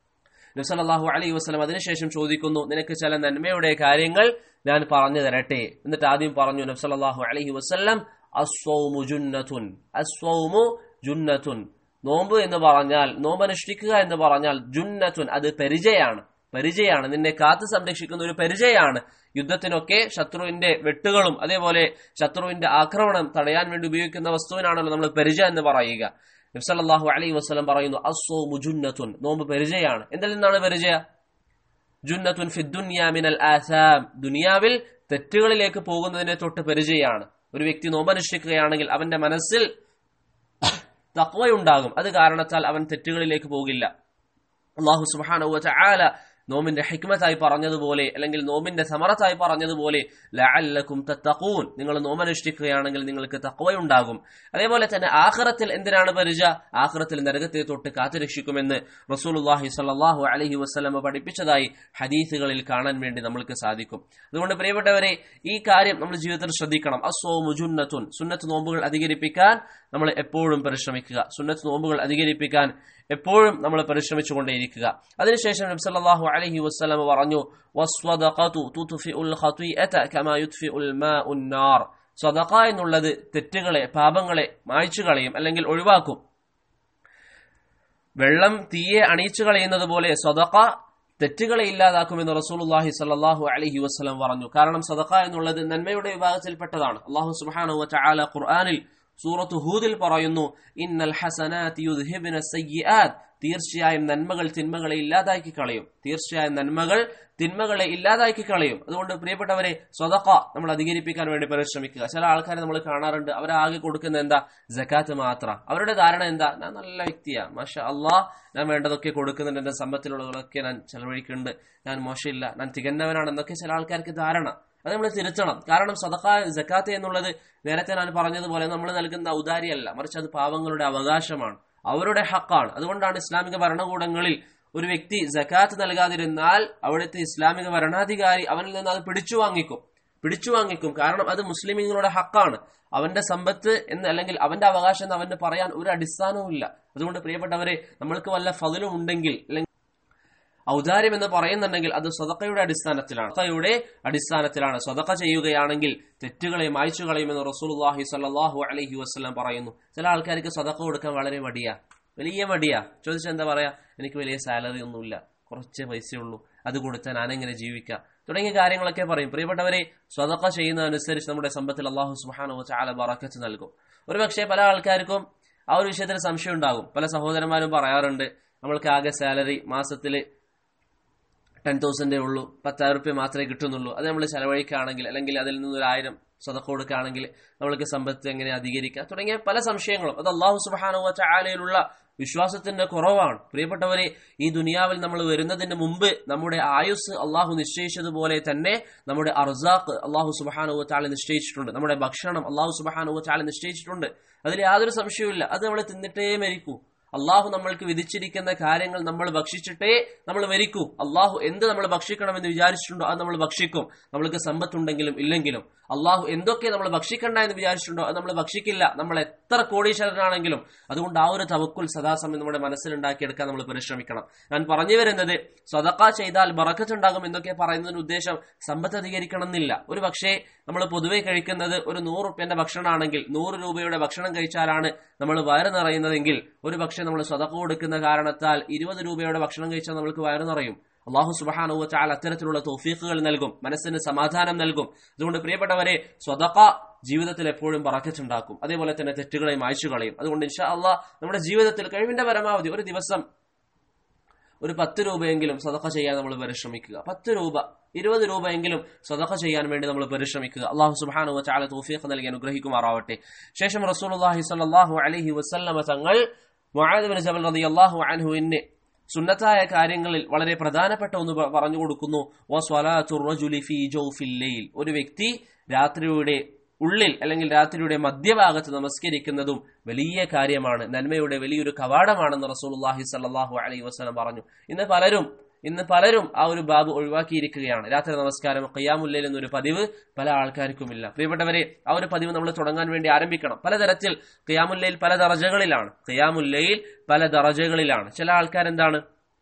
നബ്സലാഹു അലൈഹി വസ്ലം അതിനുശേഷം ചോദിക്കുന്നു നിനക്ക് ചില നന്മയുടെ കാര്യങ്ങൾ ഞാൻ പറഞ്ഞു തരട്ടെ എന്നിട്ട് ആദ്യം പറഞ്ഞു നബ്സലാഹു അലൈഹി വസ്ലം അസ്വൗമു ജുന്നത്തുൻ അസ്വൗമു ജുന്നത്തുൻ നോമ്പ് എന്ന് പറഞ്ഞാൽ നോമ്പ് അനുഷ്ഠിക്കുക എന്ന് പറഞ്ഞാൽ ജുന്നത്തുൻ അത് പരിചയാണ് പരിചയാണ് നിന്നെ കാത്തു സംരക്ഷിക്കുന്ന ഒരു പരിചയാണ് യുദ്ധത്തിനൊക്കെ ശത്രുവിന്റെ വെട്ടുകളും അതേപോലെ ശത്രുവിന്റെ ആക്രമണം തടയാൻ വേണ്ടി ഉപയോഗിക്കുന്ന വസ്തുവിനാണല്ലോ നമ്മൾ പരിചയ എന്ന് പറയുക നബ്സല്ലാഹു അലൈഹി വസ്ലം പറയുന്നു അസോ മുജുന്നത്തുൻ നോമ്പ് പരിചയാണ് എന്തിൽ നിന്നാണ് പരിചയ ജുന്നത്തുൻ ഫിദ്ദുന്യാമിനൽ ആസാം ദുനിയാവിൽ തെറ്റുകളിലേക്ക് പോകുന്നതിനെ തൊട്ട് പരിചയാണ് ഒരു വ്യക്തി നോമ്പ് അനുഷ്ഠിക്കുകയാണെങ്കിൽ അവന്റെ മനസ്സിൽ തക്വയുണ്ടാകും അത് കാരണത്താൽ അവൻ തെറ്റുകളിലേക്ക് പോകില്ല അള്ളാഹു സുബാനുവ ചാല നോമിന്റെ ഹിക്മത്തായി പറഞ്ഞതുപോലെ അല്ലെങ്കിൽ നോമിന്റെ സമറത്തായി പറഞ്ഞതുപോലെ ലഅല്ലക്കും തത്തഖൂൻ നിങ്ങൾ നോമനുഷ്ഠിക്കുകയാണെങ്കിൽ നിങ്ങൾക്ക് തക്വയുണ്ടാകും അതേപോലെ തന്നെ ആഖിറത്തിൽ എന്തിനാണ് പരിച ആഖിറത്തിൽ നരകത്തെ തൊട്ട് കാത്തുരക്ഷിക്കുമെന്ന് റസൂലുള്ളാഹി സ്വല്ലല്ലാഹു അലൈഹി വസല്ലമ പഠിപ്പിച്ചതായി ഹദീസുകളിൽ കാണാൻ വേണ്ടി നമ്മൾക്ക് സാധിക്കും അതുകൊണ്ട് പ്രിയപ്പെട്ടവരെ ഈ കാര്യം നമ്മൾ ജീവിതത്തിൽ ശ്രദ്ധിക്കണം അസ്വോ മുജുന്നത്തുൻ സുന്നത്ത് നോമ്പുകൾ അധികരിപ്പിക്കാൻ നമ്മൾ എപ്പോഴും പരിശ്രമിക്കുക സുന്നത്ത് നോമ്പുകൾ അധികരിപ്പിക്കാൻ എപ്പോഴും നമ്മൾ പരിശ്രമിച്ചുകൊണ്ടേയിരിക്കുക അതിനുശേഷം നബി സല്ലല്ലാഹു അലൈഹി വസല്ലം പറഞ്ഞു വസ്വദഖതു തുത്ഫിഉൽ ഖതീഅത കമാ യുത്ഫിഉൽ മാഉൻ നാർ സദഖ എന്നുള്ളത് തെറ്റുകളെ പാപങ്ങളെ മായ്ച്ചു കളയും അല്ലെങ്കിൽ ഒഴിവാക്കും വെള്ളം തീയെ അണിയിച്ചു കളയുന്നത് പോലെ സദഖ തെറ്റുകളെ ഇല്ലാതാക്കുമെന്ന് റസൂലുള്ളാഹി സ്വല്ലല്ലാഹു അലൈഹി വസല്ലം പറഞ്ഞു കാരണം സദഖ എന്നുള്ളത് നന്മയുടെ വിഭാഗത്തിൽപ്പെട്ടതാണ് അള്ളാഹു സുബ്ഹാനഹു വതആല ഖുർആനിൽ സൂറത്ത് ഹൂദിൽ പറയുന്നു ഇന്നൽ ഹസനാത്ത് യുദ്ഹിബിന സയ്യിആത്ത് തീർച്ചയായും നന്മകൾ തിന്മകളെ ഇല്ലാതാക്കി കളയും തീർച്ചയായും നന്മകൾ തിന്മകളെ ഇല്ലാതാക്കി കളയും അതുകൊണ്ട് പ്രിയപ്പെട്ടവരെ സ്വതക്ക നമ്മൾ അധികരിപ്പിക്കാൻ വേണ്ടി പരിശ്രമിക്കുക ചില ആൾക്കാരെ നമ്മൾ കാണാറുണ്ട് അവരാകെ കൊടുക്കുന്ന എന്താ ജക്കാത്ത് മാത്ര അവരുടെ ധാരണ എന്താ ഞാൻ നല്ല വ്യക്തിയാ മാഷ അള്ളാഹ് ഞാൻ വേണ്ടതൊക്കെ കൊടുക്കുന്നുണ്ട് എന്റെ സമ്പത്തിലുള്ളതൊക്കെ ഞാൻ ചെലവഴിക്കുന്നുണ്ട് ഞാൻ മോശമില്ല ഞാൻ തികഞ്ഞവനാണ് എന്നൊക്കെ ചില ആൾക്കാർക്ക് ധാരണ അത് നമ്മൾ തിരുത്തണം കാരണം സദഖ ജക്കാത്ത് എന്നുള്ളത് നേരത്തെ ഞാൻ പറഞ്ഞതുപോലെ നമ്മൾ നൽകുന്ന ഔദാര്യമല്ല മറിച്ച് അത് പാവങ്ങളുടെ അവകാശമാണ് അവരുടെ ഹക്കാണ് അതുകൊണ്ടാണ് ഇസ്ലാമിക ഭരണകൂടങ്ങളിൽ ഒരു വ്യക്തി ജക്കാത്ത് നൽകാതിരുന്നാൽ അവിടുത്തെ ഇസ്ലാമിക ഭരണാധികാരി അവനിൽ നിന്ന് അത് പിടിച്ചു വാങ്ങിക്കും പിടിച്ചു വാങ്ങിക്കും കാരണം അത് മുസ്ലിമീങ്ങളുടെ ഹക്കാണ് അവന്റെ സമ്പത്ത് എന്ന് അല്ലെങ്കിൽ അവന്റെ അവകാശം എന്ന് അവന് പറയാൻ ഒരു അടിസ്ഥാനവും ഇല്ല അതുകൊണ്ട് പ്രിയപ്പെട്ടവരെ നമ്മൾക്ക് വല്ല ഫതിലും ഉണ്ടെങ്കിൽ അല്ലെങ്കിൽ ഔദാര്യം എന്ന് പറയുന്നുണ്ടെങ്കിൽ അത് സ്വതക്കയുടെ അടിസ്ഥാനത്തിലാണ് സ്വതക്കയുടെ അടിസ്ഥാനത്തിലാണ് സ്വതക്ക ചെയ്യുകയാണെങ്കിൽ തെറ്റുകളെ മായ്ച്ചു കളയുമെന്ന് റസൂലുള്ളാഹി സ്വല്ലല്ലാഹു അലൈഹി വസല്ലം പറയുന്നു ചില ആൾക്കാർക്ക് സ്വതക്ക കൊടുക്കാൻ വളരെ മടിയാ വലിയ മടിയാ ചോദിച്ചാൽ എന്താ പറയാ എനിക്ക് വലിയ സാലറി ഒന്നുമില്ല കുറച്ച് പൈസയുള്ളൂ അത് കൊടുത്താൽ ഞാനെങ്ങനെ ജീവിക്കാം തുടങ്ങിയ കാര്യങ്ങളൊക്കെ പറയും പ്രിയപ്പെട്ടവരെ സ്വതക്ക ചെയ്യുന്നതനുസരിച്ച് നമ്മുടെ സമ്പത്തിൽ അള്ളാഹു സുബ്ഹാനഹു വതആല ബറക്കത്ത് നൽകും ഒരുപക്ഷെ പല ആൾക്കാർക്കും ആ ഒരു വിഷയത്തിൽ സംശയം ഉണ്ടാകും പല സഹോദരന്മാരും പറയാറുണ്ട് നമ്മൾക്ക് ആകെ സാലറി മാസത്തിൽ ടെൻ തൗസൻഡേ ഉള്ളൂ പത്തായിരം റുപ്യ മാത്രമേ കിട്ടുന്നുള്ളൂ അത് നമ്മൾ ചെലവഴിക്കുകയാണെങ്കിൽ അല്ലെങ്കിൽ അതിൽ നിന്ന് ഒരു ആയിരം സ്വതക്ക കൊടുക്കുകയാണെങ്കിൽ നമ്മൾക്ക് സമ്പത്ത് എങ്ങനെ അധികരിക്കാം തുടങ്ങിയ പല സംശയങ്ങളും അത് അള്ളാഹു സുബാനുവ ചാലയിലുള്ള വിശ്വാസത്തിന്റെ കുറവാണ് പ്രിയപ്പെട്ടവരെ ഈ ദുനിയാവിൽ നമ്മൾ വരുന്നതിന് മുമ്പ് നമ്മുടെ ആയുസ് അള്ളാഹു നിശ്ചയിച്ചതുപോലെ തന്നെ നമ്മുടെ അർസാഖ് അള്ളാഹു സുബാനുവ ചാല നിശ്ചയിച്ചിട്ടുണ്ട് നമ്മുടെ ഭക്ഷണം അള്ളാഹു സുബാനുവ ചാല നിശ്ചയിച്ചിട്ടുണ്ട് അതിൽ യാതൊരു സംശയവുമില്ല അത് നമ്മൾ തിന്നിട്ടേ മരിക്കൂ അള്ളാഹു നമ്മൾക്ക് വിധിച്ചിരിക്കുന്ന കാര്യങ്ങൾ നമ്മൾ ഭക്ഷിച്ചിട്ടേ നമ്മൾ മരിക്കൂ അള്ളാഹു എന്ത് നമ്മൾ ഭക്ഷിക്കണമെന്ന് വിചാരിച്ചിട്ടുണ്ടോ അത് നമ്മൾ ഭക്ഷിക്കും നമ്മൾക്ക് സമ്പത്തുണ്ടെങ്കിലും ഇല്ലെങ്കിലും അള്ളാഹു എന്തൊക്കെ നമ്മൾ ഭക്ഷിക്കണ്ട എന്ന് വിചാരിച്ചിട്ടുണ്ടോ അത് നമ്മൾ ഭക്ഷിക്കില്ല നമ്മൾ എത്ര കോടീശ്വരനാണെങ്കിലും അതുകൊണ്ട് ആ ഒരു തവക്കുൽ സദാസമയം നമ്മുടെ മനസ്സിലുണ്ടാക്കിയെടുക്കാൻ നമ്മൾ പരിശ്രമിക്കണം ഞാൻ പറഞ്ഞു വരുന്നത് സ്വതക്ക ചെയ്താൽ ബറക്കത്തുണ്ടാകും എന്നൊക്കെ പറയുന്നതിന് ഉദ്ദേശം സമ്പത്ത് അധികരിക്കണം എന്നില്ല ഒരു പക്ഷേ നമ്മൾ പൊതുവെ കഴിക്കുന്നത് ഒരു നൂറ് റുപ്യന്റെ ഭക്ഷണമാണെങ്കിൽ നൂറ് രൂപയുടെ ഭക്ഷണം കഴിച്ചാലാണ് നമ്മൾ വയറ് നിറയുന്നതെങ്കിൽ ഒരു പക്ഷേ നമ്മൾ സ്വതക്ക കൊടുക്കുന്ന കാരണത്താൽ ഇരുപത് രൂപയുടെ ഭക്ഷണം കഴിച്ചാൽ നമ്മൾക്ക് വയറ് നിറയും അള്ളാഹു സുബാനുവ ചാൽ അത്തരത്തിലുള്ള തോഫീഖുകൾ നൽകും മനസ്സിന് സമാധാനം നൽകും അതുകൊണ്ട് പ്രിയപ്പെട്ടവരെ സ്വതക്ക ജീവിതത്തിൽ എപ്പോഴും പറക്കച്ചുണ്ടാക്കും അതേപോലെ തന്നെ തെറ്റുകളെ മായ്ച്ചു കളയും അതുകൊണ്ട് ഇൻഷാ അള്ളാഹ് നമ്മുടെ ജീവിതത്തിൽ കഴിവിന്റെ പരമാവധി ഒരു ദിവസം ഒരു പത്ത് രൂപയെങ്കിലും സദക്ക ചെയ്യാൻ നമ്മൾ പരിശ്രമിക്കുക പത്ത് രൂപ ഇരുപത് രൂപയെങ്കിലും സദക്ക ചെയ്യാൻ വേണ്ടി നമ്മൾ പരിശ്രമിക്കുക അള്ളാഹു സുബാനു ചാല തോഫീഖ് നൽകി അനുഗ്രഹിക്കുമാറാവട്ടെ ശേഷം റസൂലുള്ളാഹി സ്വല്ലല്ലാഹു അലൈഹി വസല്ലമ തങ്ങൾ മുആദ് ബിൻ ജബൽ റളിയല്ലാഹു അൻഹുവിനെ സുന്നത്തായ കാര്യങ്ങളിൽ വളരെ പ്രധാനപ്പെട്ട ഒന്ന് പ- പറഞ്ഞു കൊടുക്കുന്നു വസ്വലാത്തുർ റജുലി ഫീ ജൗഫിൽ ലൈൽ ഒരു വ്യക്തി രാത്രിയുടെ ഉള്ളിൽ അല്ലെങ്കിൽ രാത്രിയുടെ മധ്യഭാഗത്ത് നമസ്കരിക്കുന്നതും വലിയ കാര്യമാണ് നന്മയുടെ വലിയൊരു കവാടമാണെന്ന് റസൂലുള്ളാഹി സ്വല്ലല്ലാഹു അലൈഹി വസല്ലം പറഞ്ഞു ഇന്ന് പലരും ഇന്ന് പലരും ആ ഒരു ബാബ് ഒഴിവാക്കിയിരിക്കുകയാണ് രാത്രി നമസ്കാരം ഖിയാമുല്ലയിൽ എന്നൊരു പതിവ് പല ആൾക്കാർക്കുമില്ല പ്രിയപ്പെട്ടവരെ ആ ഒരു പതിവ് നമ്മൾ തുടങ്ങാൻ വേണ്ടി ആരംഭിക്കണം പലതരത്തിൽ ഖിയാമുല്ലയിൽ പല ദറജകളിലാണ് ഖിയാമുല്ലയിൽ പല ദറജകളിലാണ് ചില ആൾക്കാർ എന്താണ്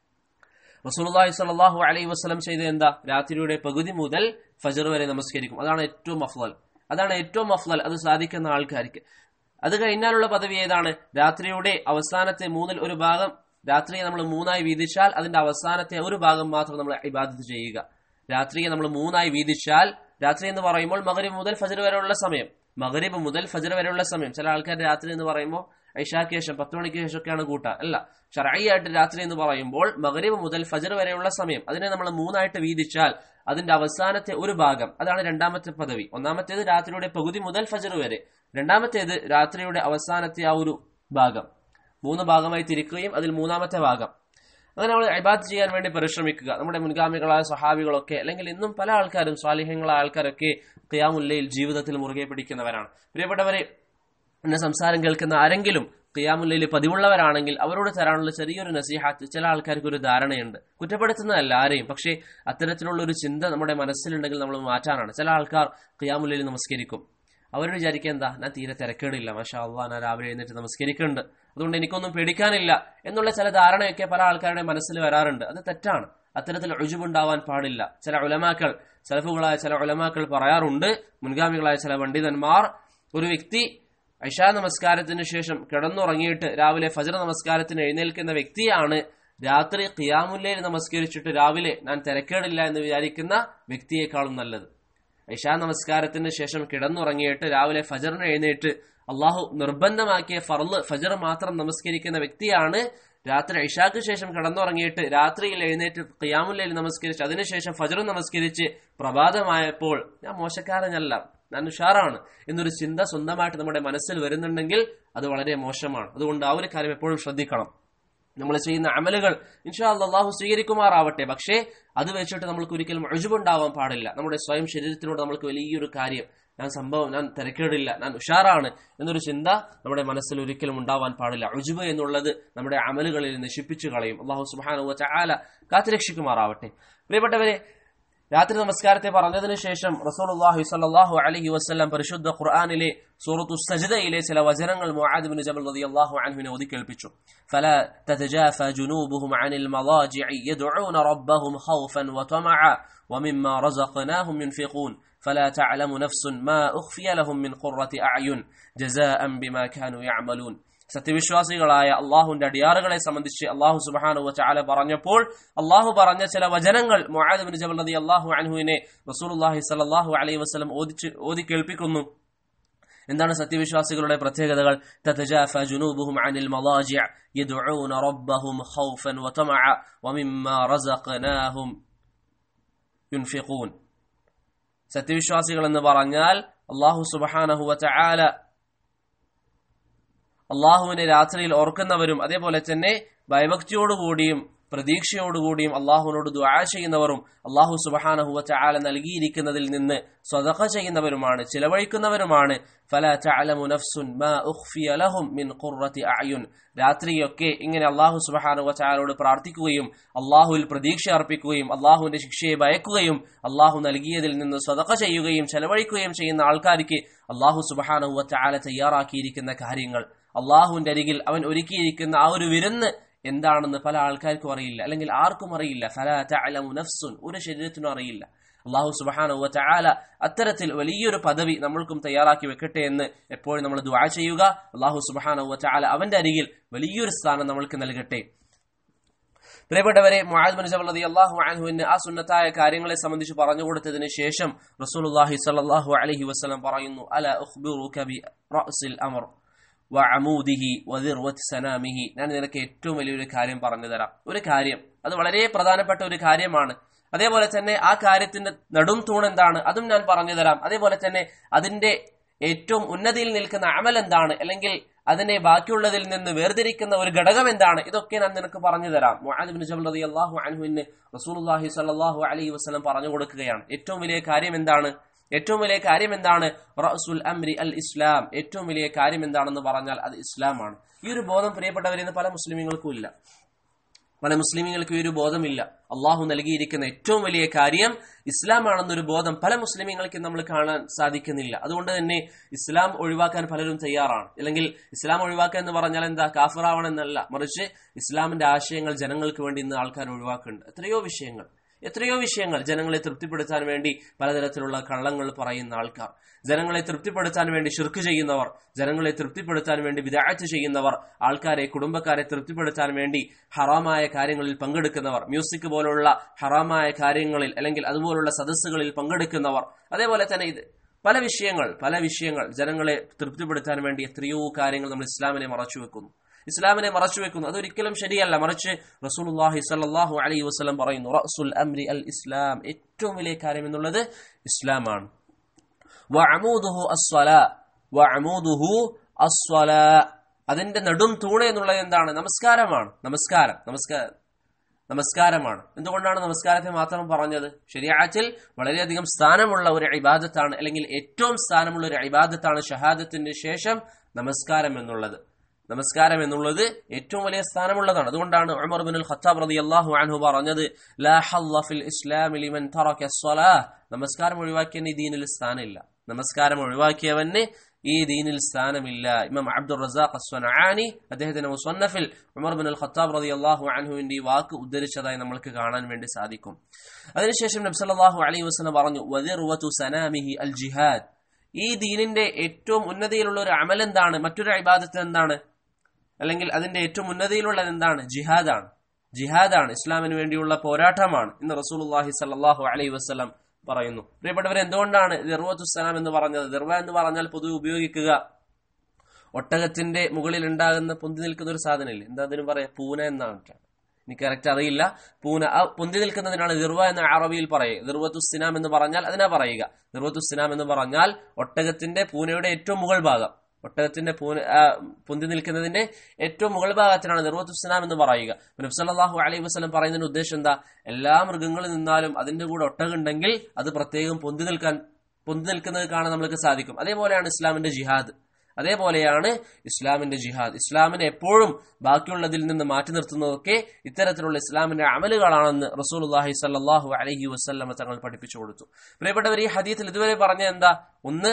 റസൂലുള്ളാഹി സ്വല്ലല്ലാഹു അലൈഹി വസല്ലം ചെയ്ത എന്താ രാത്രിയുടെ പകുതി മുതൽ ഫജർ വരെ നമസ്കരിക്കും അതാണ് ഏറ്റവും അഫ്ളൽ അതാണ് ഏറ്റവും അഫ്ളൽ അത് സാധിക്കുന്ന ആൾക്കാർക്ക് അത് കഴിഞ്ഞാലുള്ള പദവി ഏതാണ് രാത്രിയുടെ അവസാനത്തെ മൂന്നിൽ ഒരു ഭാഗം രാത്രിയെ നമ്മൾ മൂന്നായി വീതിച്ചാൽ അതിന്റെ അവസാനത്തെ ഒരു ഭാഗം മാത്രം നമ്മൾ ഇബാദത്ത് ചെയ്യുക രാത്രിയെ നമ്മൾ മൂന്നായി വീതിച്ചാൽ രാത്രി എന്ന് പറയുമ്പോൾ മകരിബ് മുതൽ ഫജർ വരെയുള്ള സമയം മകരിബ് മുതൽ ഫജർ വരെയുള്ള സമയം ചില ആൾക്കാർ രാത്രി എന്ന് പറയുമ്പോൾ ഐഷാക്ക് ശേഷം പത്ത് മണിക്ക് ശേഷമൊക്കെയാണ് കൂട്ടുക അല്ല ഷറായിയായിട്ട് രാത്രി എന്ന് പറയുമ്പോൾ മകരിബ് മുതൽ ഫജർ വരെയുള്ള സമയം അതിനെ നമ്മൾ മൂന്നായിട്ട് വീതിച്ചാൽ അതിന്റെ അവസാനത്തെ ഒരു ഭാഗം അതാണ് രണ്ടാമത്തെ പദവി ഒന്നാമത്തേത് രാത്രിയുടെ പകുതി മുതൽ ഫജർ വരെ രണ്ടാമത്തേത് രാത്രിയുടെ അവസാനത്തെ ആ ഒരു ഭാഗം മൂന്ന് ഭാഗമായി തിരിക്കുകയും അതിൽ മൂന്നാമത്തെ ഭാഗം അങ്ങനെ നമ്മൾ ഇബാദ് ചെയ്യാൻ വേണ്ടി പരിശ്രമിക്കുക നമ്മുടെ മുൻഗാമികളായ സഹാബികളൊക്കെ അല്ലെങ്കിൽ ഇന്നും പല ആൾക്കാരും സ്വാലിഹ്യങ്ങളായ ആൾക്കാരൊക്കെ ഖിയാമുല്ലയിൽ ജീവിതത്തിൽ മുറുകെ പിടിക്കുന്നവരാണ് പ്രിയപ്പെട്ടവരെ എന്നെ സംസാരം കേൾക്കുന്ന ആരെങ്കിലും ഖിയാമുല്ലയിൽ പതിവുള്ളവരാണെങ്കിൽ അവരോട് തരാനുള്ള ചെറിയൊരു നസീഹാത്ത് ചില ആൾക്കാർക്ക് ഒരു ധാരണയുണ്ട് കുറ്റപ്പെടുത്തുന്നതല്ല ആരെയും പക്ഷേ അത്തരത്തിലുള്ള ഒരു ചിന്ത നമ്മുടെ മനസ്സിലുണ്ടെങ്കിൽ നമ്മൾ മാറ്റാനാണ് ചില ആൾക്കാർ ഖിയാമുല്ലയിൽ നമസ്കരിക്കും അവർ വിചാരിക്കുക എന്താ ഞാൻ തീരെ തിരക്കേടില്ല മാഷാ അള്ളാ ഞാൻ രാവിലെ എഴുന്നേറ്റ് നമസ്കരിക്കുന്നുണ്ട് അതുകൊണ്ട് എനിക്കൊന്നും പേടിക്കാനില്ല എന്നുള്ള ചില ധാരണയൊക്കെ പല ആൾക്കാരുടെ മനസ്സിൽ വരാറുണ്ട് അത് തെറ്റാണ് അത്തരത്തിൽ ഒഴിവുണ്ടാവാൻ പാടില്ല ചില ഉലമാക്കൾ സലഫുകളായ ചില ഉലമാക്കൾ പറയാറുണ്ട് മുൻഗാമികളായ ചില പണ്ഡിതന്മാർ ഒരു വ്യക്തി ഐഷാ നമസ്കാരത്തിന് ശേഷം കിടന്നുറങ്ങിയിട്ട് രാവിലെ ഫജർ നമസ്കാരത്തിന് എഴുന്നേൽക്കുന്ന വ്യക്തിയാണ് രാത്രി ഖിയാമുല്ലയിൽ നമസ്കരിച്ചിട്ട് രാവിലെ ഞാൻ തിരക്കേടില്ല എന്ന് വിചാരിക്കുന്ന വ്യക്തിയെക്കാളും നല്ലത് ഐഷാ നമസ്കാരത്തിന് ശേഷം കിടന്നുറങ്ങിയിട്ട് രാവിലെ ഫജറിന് എഴുന്നേറ്റ് അള്ളാഹു നിർബന്ധമാക്കിയ ഫർള് ഫജർ മാത്രം നമസ്കരിക്കുന്ന വ്യക്തിയാണ് രാത്രി ഐഷാക്ക് ശേഷം കിടന്നുറങ്ങിയിട്ട് രാത്രിയിൽ എഴുന്നേറ്റ് ഖിയാമുല്ലയിൽ നമസ്കരിച്ച് അതിനുശേഷം ഫജർ നമസ്കരിച്ച് പ്രഭാതമായപ്പോൾ ഞാൻ മോശക്കാരനല്ല ഞാൻ ഉഷാറാണ് എന്നൊരു ചിന്ത സ്വന്തമായിട്ട് നമ്മുടെ മനസ്സിൽ വരുന്നുണ്ടെങ്കിൽ അത് വളരെ മോശമാണ് അതുകൊണ്ട് ആ ഒരു കാര്യം എപ്പോഴും ശ്രദ്ധിക്കണം നമ്മൾ ചെയ്യുന്ന അമലുകൾ ഇൻഷാ അള്ളാഹു സ്വീകരിക്കുമാറാവട്ടെ പക്ഷേ അത് വെച്ചിട്ട് നമ്മൾക്ക് ഒരിക്കലും അഴുബുണ്ടാവാൻ പാടില്ല നമ്മുടെ സ്വയം ശരീരത്തിനോട് നമ്മൾക്ക് വലിയൊരു കാര്യം ഞാൻ സംഭവം ഞാൻ തിരക്കേടില്ല ഞാൻ ഉഷാറാണ് എന്നൊരു ചിന്ത നമ്മുടെ മനസ്സിൽ ഒരിക്കലും ഉണ്ടാവാൻ പാടില്ല ഉജുബ് എന്നുള്ളത് നമ്മുടെ അമലുകളിൽ നശിപ്പിച്ചു കളയും അള്ളാഹു സുബാനു ചാല കാത്തുരക്ഷിക്കുമാറാവട്ടെ പ്രിയപ്പെട്ടവരെ രാത്രി നമസ്കാരത്തെ പറഞ്ഞതിന് ശേഷം റസൂലുള്ളാഹി സ്വല്ലല്ലാഹു അലൈഹി വസല്ലം പരിശുദ്ധ ഖുർആനിലെ സൂറത്തു സജ്ദയിലെ ചില വചനങ്ങൾ മുആദ് ബിൻ ജബൽ റളിയല്ലാഹു അൻഹുവിനെ ഓതി കേൾപ്പിച്ചു ഫല തതജാഫ ജുനൂബുഹും അനിൽ മളാജിഇ യദ്ഊന റബ്ബഹും ഖൗഫൻ വതമഅ ومما رزقناهم ينفقون فلا تعلم نفس ما أخفي لهم من قرة أعين جزاء بما كانوا يعملون സത്യവിശ്വാസികളായ അള്ളാഹുന്റെ അടിയാറുകളെ സംബന്ധിച്ച് അള്ളാഹു സുബാനു ചാല പറഞ്ഞപ്പോൾ അള്ളാഹു പറഞ്ഞ ചില വചനങ്ങൾ മുആദ് ബിൻ ജബൽ റതി അള്ളാഹു അൻഹുവിനെ റസൂലുള്ളാഹി സ്വല്ലല്ലാഹു അലൈഹി വസല്ലം ഓദിച്ച് ഓതി കേൾപ്പിക്കുന്നു എന്താണ് സത്യവിശ്വാസികളുടെ പ്രത്യേകതകൾ തതജാഫ ജുനൂബുഹും അനിൽ മളാജിഅ യദ്ഊന റബ്ബഹും ഖൗഫൻ വതമഅ വമിമ്മാ റസഖനാഹും യുൻഫിഖൂൻ സത്യവിശ്വാസികൾ എന്ന് പറഞ്ഞാൽ അള്ളാഹു സുബഹാനഹു വതആല അള്ളാഹുവിനെ രാത്രിയിൽ ഓർക്കുന്നവരും അതേപോലെ തന്നെ ഭയഭക്തിയോടുകൂടിയും പ്രതീക്ഷയോടുകൂടിയും അള്ളാഹുവിനോട് ദുആ ചെയ്യുന്നവരും അള്ളാഹു സുബഹാനഹുവ ചാല നൽകിയിരിക്കുന്നതിൽ നിന്ന് സ്വതക്ക ചെയ്യുന്നവരുമാണ് ചിലവഴിക്കുന്നവരുമാണ് ഫല തഅലമു നഫ്സുൻ മാ ഉഖ്ഫിയ ലഹും മിൻ ഖുർറത്തി അഅയുൻ രാത്രിയൊക്കെ ഇങ്ങനെ അള്ളാഹു സുബഹാനുവ ചാലോട് പ്രാർത്ഥിക്കുകയും അള്ളാഹുവിൽ പ്രതീക്ഷ അർപ്പിക്കുകയും അള്ളാഹുവിന്റെ ശിക്ഷയെ ഭയക്കുകയും അള്ളാഹു നൽകിയതിൽ നിന്ന് സ്വതക്ക ചെയ്യുകയും ചെലവഴിക്കുകയും ചെയ്യുന്ന ആൾക്കാർക്ക് അള്ളാഹു സുബഹാനുവ ചാല തയ്യാറാക്കിയിരിക്കുന്ന കാര്യങ്ങൾ അള്ളാഹുവിന്റെ അരികിൽ അവൻ ഒരുക്കിയിരിക്കുന്ന ആ ഒരു വിരുന്ന് എന്താണെന്ന് പല ആൾക്കാർക്കും അറിയില്ല അല്ലെങ്കിൽ ആർക്കും അറിയില്ല ഫല തഅലമു നഫ്സുൻ ഒരു ശരീരത്തിനും അറിയില്ല അള്ളാഹു സുബാനുവ ചാല അത്തരത്തിൽ വലിയൊരു പദവി നമ്മൾക്കും തയ്യാറാക്കി വെക്കട്ടെ എന്ന് എപ്പോഴും നമ്മൾ ദുആ ചെയ്യുക അള്ളാഹു സുബാനുവ ചാല അവന്റെ അരികിൽ വലിയൊരു സ്ഥാനം നമ്മൾക്ക് നൽകട്ടെ പ്രിയപ്പെട്ടവരെ മുആദ് ബിൻ ജബൽ റളിയല്ലാഹു അൻഹുവിന് ആ സുന്നത്തായ കാര്യങ്ങളെ സംബന്ധിച്ച് പറഞ്ഞു കൊടുത്തതിന് ശേഷം റസൂലുള്ളാഹി സ്വല്ലല്ലാഹു അലൈഹി വസല്ലം പറയുന്നു അല ഉഖ്ബിറുക ബി റഅസിൽ അമർ വഅമൂദിഹി വദിർവത് സനാമിഹി ഞാൻ നിനക്ക് ഏറ്റവും വലിയൊരു കാര്യം പറഞ്ഞു തരാം ഒരു കാര്യം അത് വളരെ പ്രധാനപ്പെട്ട ഒരു കാര്യമാണ് അതേപോലെ തന്നെ ആ കാര്യത്തിന്റെ നെടും തൂൺ എന്താണ് അതും ഞാൻ പറഞ്ഞു തരാം അതേപോലെ തന്നെ അതിന്റെ ഏറ്റവും ഉന്നതിയിൽ നിൽക്കുന്ന അമൽ എന്താണ് അല്ലെങ്കിൽ അതിനെ ബാക്കിയുള്ളതിൽ നിന്ന് വേർതിരിക്കുന്ന ഒരു ഘടകം എന്താണ് ഇതൊക്കെ ഞാൻ നിനക്ക് പറഞ്ഞു തരാം മുആദ് ബിൻ ജബൽ റളിയല്ലാഹു അൻഹുവിന് റസൂലുള്ളാഹി സ്വല്ലല്ലാഹു അലൈഹി വസല്ലം പറഞ്ഞു കൊടുക്കുകയാണ് ഏറ്റവും വലിയ കാര്യം എന്താണ് ഏറ്റവും വലിയ കാര്യം എന്താണ് റസുൽ അംരി അൽ ഇസ്ലാം ഏറ്റവും വലിയ കാര്യം എന്താണെന്ന് പറഞ്ഞാൽ അത് ഇസ്ലാമാണ് ഈ ഒരു ബോധം പ്രിയപ്പെട്ടവരെന്ന് പല മുസ്ലിമീങ്ങൾക്കും ഇല്ല പല മുസ്ലിമീങ്ങൾക്ക് ഈ ഒരു ബോധമില്ല അള്ളാഹു നൽകിയിരിക്കുന്ന ഏറ്റവും വലിയ കാര്യം ഇസ്ലാമാണെന്നൊരു ബോധം പല മുസ്ലിമീങ്ങൾക്ക് നമ്മൾ കാണാൻ സാധിക്കുന്നില്ല അതുകൊണ്ട് തന്നെ ഇസ്ലാം ഒഴിവാക്കാൻ പലരും തയ്യാറാണ് അല്ലെങ്കിൽ ഇസ്ലാം ഒഴിവാക്കുക എന്ന് പറഞ്ഞാൽ എന്താ കാഫറാവണം എന്നല്ല മറിച്ച് ഇസ്ലാമിന്റെ ആശയങ്ങൾ ജനങ്ങൾക്ക് വേണ്ടി ഇന്ന് ആൾക്കാർ ഒഴിവാക്കുന്നുണ്ട് എത്രയോ വിഷയങ്ങൾ എത്രയോ വിഷയങ്ങൾ ജനങ്ങളെ തൃപ്തിപ്പെടുത്താൻ വേണ്ടി പലതരത്തിലുള്ള കള്ളങ്ങൾ പറയുന്ന ആൾക്കാർ ജനങ്ങളെ തൃപ്തിപ്പെടുത്താൻ വേണ്ടി ഷിർക്ക് ചെയ്യുന്നവർ ജനങ്ങളെ തൃപ്തിപ്പെടുത്താൻ വേണ്ടി വിദാഴ്ച ചെയ്യുന്നവർ ആൾക്കാരെ കുടുംബക്കാരെ തൃപ്തിപ്പെടുത്താൻ വേണ്ടി ഹറാമായ കാര്യങ്ങളിൽ പങ്കെടുക്കുന്നവർ മ്യൂസിക് പോലുള്ള ഹറാമായ കാര്യങ്ങളിൽ അല്ലെങ്കിൽ അതുപോലുള്ള സദസ്സുകളിൽ പങ്കെടുക്കുന്നവർ അതേപോലെ തന്നെ ഇത് പല വിഷയങ്ങൾ പല വിഷയങ്ങൾ ജനങ്ങളെ തൃപ്തിപ്പെടുത്താൻ വേണ്ടി എത്രയോ കാര്യങ്ങൾ നമ്മൾ ഇസ്ലാമിനെ മറച്ചു വെക്കുന്നു ഇസ്ലാമിനെ മറച്ചു വെക്കുന്നു അതൊരിക്കലും ശരിയല്ല മറിച്ച് റസൂലുള്ളാഹി സ്വല്ലല്ലാഹു അലൈഹി വസല്ലം പറയുന്നു റസുൽ അംരി അൽ ഇസ്ലാം ഏറ്റവും വലിയ കാര്യം എന്നുള്ളത് ഇസ്ലാമാണ് വഅമൂദുഹു അസ്സലാ വഅമൂദുഹു അസ്സലാ അതിന്റെ നെടും തൂണ് എന്നുള്ളത് എന്താണ് നമസ്കാരമാണ് നമസ്കാരം നമസ്കാരം നമസ്കാരമാണ് എന്തുകൊണ്ടാണ് നമസ്കാരത്തെ മാത്രം പറഞ്ഞത് ശരിയാച്ചിൽ വളരെയധികം സ്ഥാനമുള്ള ഒരു ഇബാദത്താണ് അല്ലെങ്കിൽ ഏറ്റവും സ്ഥാനമുള്ള ഒരു ഇബാദത്താണ് ഷഹാദത്തിന് ശേഷം നമസ്കാരം എന്നുള്ളത് നമസ്കാരം എന്നുള്ളത് ഏറ്റവും വലിയ സ്ഥാനമുള്ളതാണ് അതുകൊണ്ടാണ് ഉമർ ബിൻ ഖത്താബ് റളിയല്ലാഹു അൻഹു പറഞ്ഞത് ലാ ഹല്ല ഫിൽ ഇസ്ലാം ലിമൻ തറക സ്വലാഹ് നമസ്കാരം ഒഴിവാക്കിയവന് ഈ ദീനിൽ സ്ഥാനമില്ല നമസ്കാരം ഒഴിവാക്കിയവന് ഈ ദീനിൽ സ്ഥാനമില്ല ഇമാം അബ്ദുൾ റസാഖ് അസ്വനാനി അദ്ദേഹത്തിന്റെ മുസന്നഫിൽ ഉമർ ബിൻ അൽ ഖത്താബ് റളിയല്ലാഹു അൻഹുവിന്റെ ഈ വാക്ക് ഉദ്ധരിച്ചതായി നമ്മൾക്ക് കാണാൻ വേണ്ടി സാധിക്കും അതിനുശേഷം നബി സല്ലല്ലാഹു അലൈഹി വസല്ലം പറഞ്ഞു വദിർവതു സനാമിഹി അൽ ജിഹാദ് ഈ ദീനിന്റെ ഏറ്റവും ഉന്നതിയിലുള്ള ഒരു അമൽ എന്താണ് മറ്റൊരു ഇബാദത്ത് എന്താണ് അല്ലെങ്കിൽ അതിന്റെ ഏറ്റവും ഉന്നതിയിലുള്ളത് എന്താണ് ജിഹാദാണ് ജിഹാദാണ് ഇസ്ലാമിന് വേണ്ടിയുള്ള പോരാട്ടമാണ് ഇന്ന് റസൂലുള്ളാഹി സല്ലല്ലാഹു അലൈഹി വസല്ലം പറയുന്നു പ്രിയപ്പെട്ടവർ എന്തുകൊണ്ടാണ് ദിർവത്തുസലാം എന്ന് പറഞ്ഞത് ദിർവ എന്ന് പറഞ്ഞാൽ പൊതുവെ ഉപയോഗിക്കുക ഒട്ടകത്തിന്റെ മുകളിൽ ഉണ്ടാകുന്ന പൊന്തി നിൽക്കുന്ന ഒരു സാധനമില്ലേ എന്താ അതിന് പറയാ പൂന എന്നാണ് എനിക്ക് കറക്റ്റ് അറിയില്ല പൂന ആ പൊന്തി നിൽക്കുന്നതിനാണ് ദിർവ എന്ന അറബിയിൽ പറയുക ദിർവത്തുസിനാം എന്ന് പറഞ്ഞാൽ അതിനാ പറയുക ദിർവത്തുസിനാം എന്ന് പറഞ്ഞാൽ ഒട്ടകത്തിന്റെ പൂനയുടെ ഏറ്റവും മുകൾ ഭാഗം ഒട്ടകത്തിന്റെ പൂന ആ, പൊന്തി നിൽക്കുന്നതിന്റെ ഏറ്റവും മുകൾ ഭാഗത്തിനാണ് നിർവത്തുസ്ലാം എന്ന് പറയുക നബ്സല്ലാഹു അലൈഹി വസ്ലം പറയുന്നതിന്റെ ഉദ്ദേശം എന്താ എല്ലാ മൃഗങ്ങളിൽ നിന്നാലും അതിന്റെ കൂടെ ഒട്ടകം ഉണ്ടെങ്കിൽ അത് പ്രത്യേകം പൊന്തി നിൽക്കാൻ പൊന്തി നിൽക്കുന്നത് കാണാൻ നമ്മൾക്ക് സാധിക്കും അതേപോലെയാണ് ഇസ്ലാമിന്റെ ജിഹാദ് അതേപോലെയാണ് ഇസ്ലാമിന്റെ ജിഹാദ് ഇസ്ലാമിനെ എപ്പോഴും ബാക്കിയുള്ളതിൽ നിന്ന് മാറ്റി നിർത്തുന്നതൊക്കെ ഇത്തരത്തിലുള്ള ഇസ്ലാമിന്റെ അമലുകളാണെന്ന് റസൂലുള്ളാഹി സല്ലല്ലാഹു അലൈഹി വസല്ലമ തങ്ങൾ പഠിപ്പിച്ചു കൊടുത്തു പ്രിയപ്പെട്ടവർ ഈ ഹദീത്തിൽ ഇതുവരെ പറഞ്ഞ എന്താ ഒന്ന്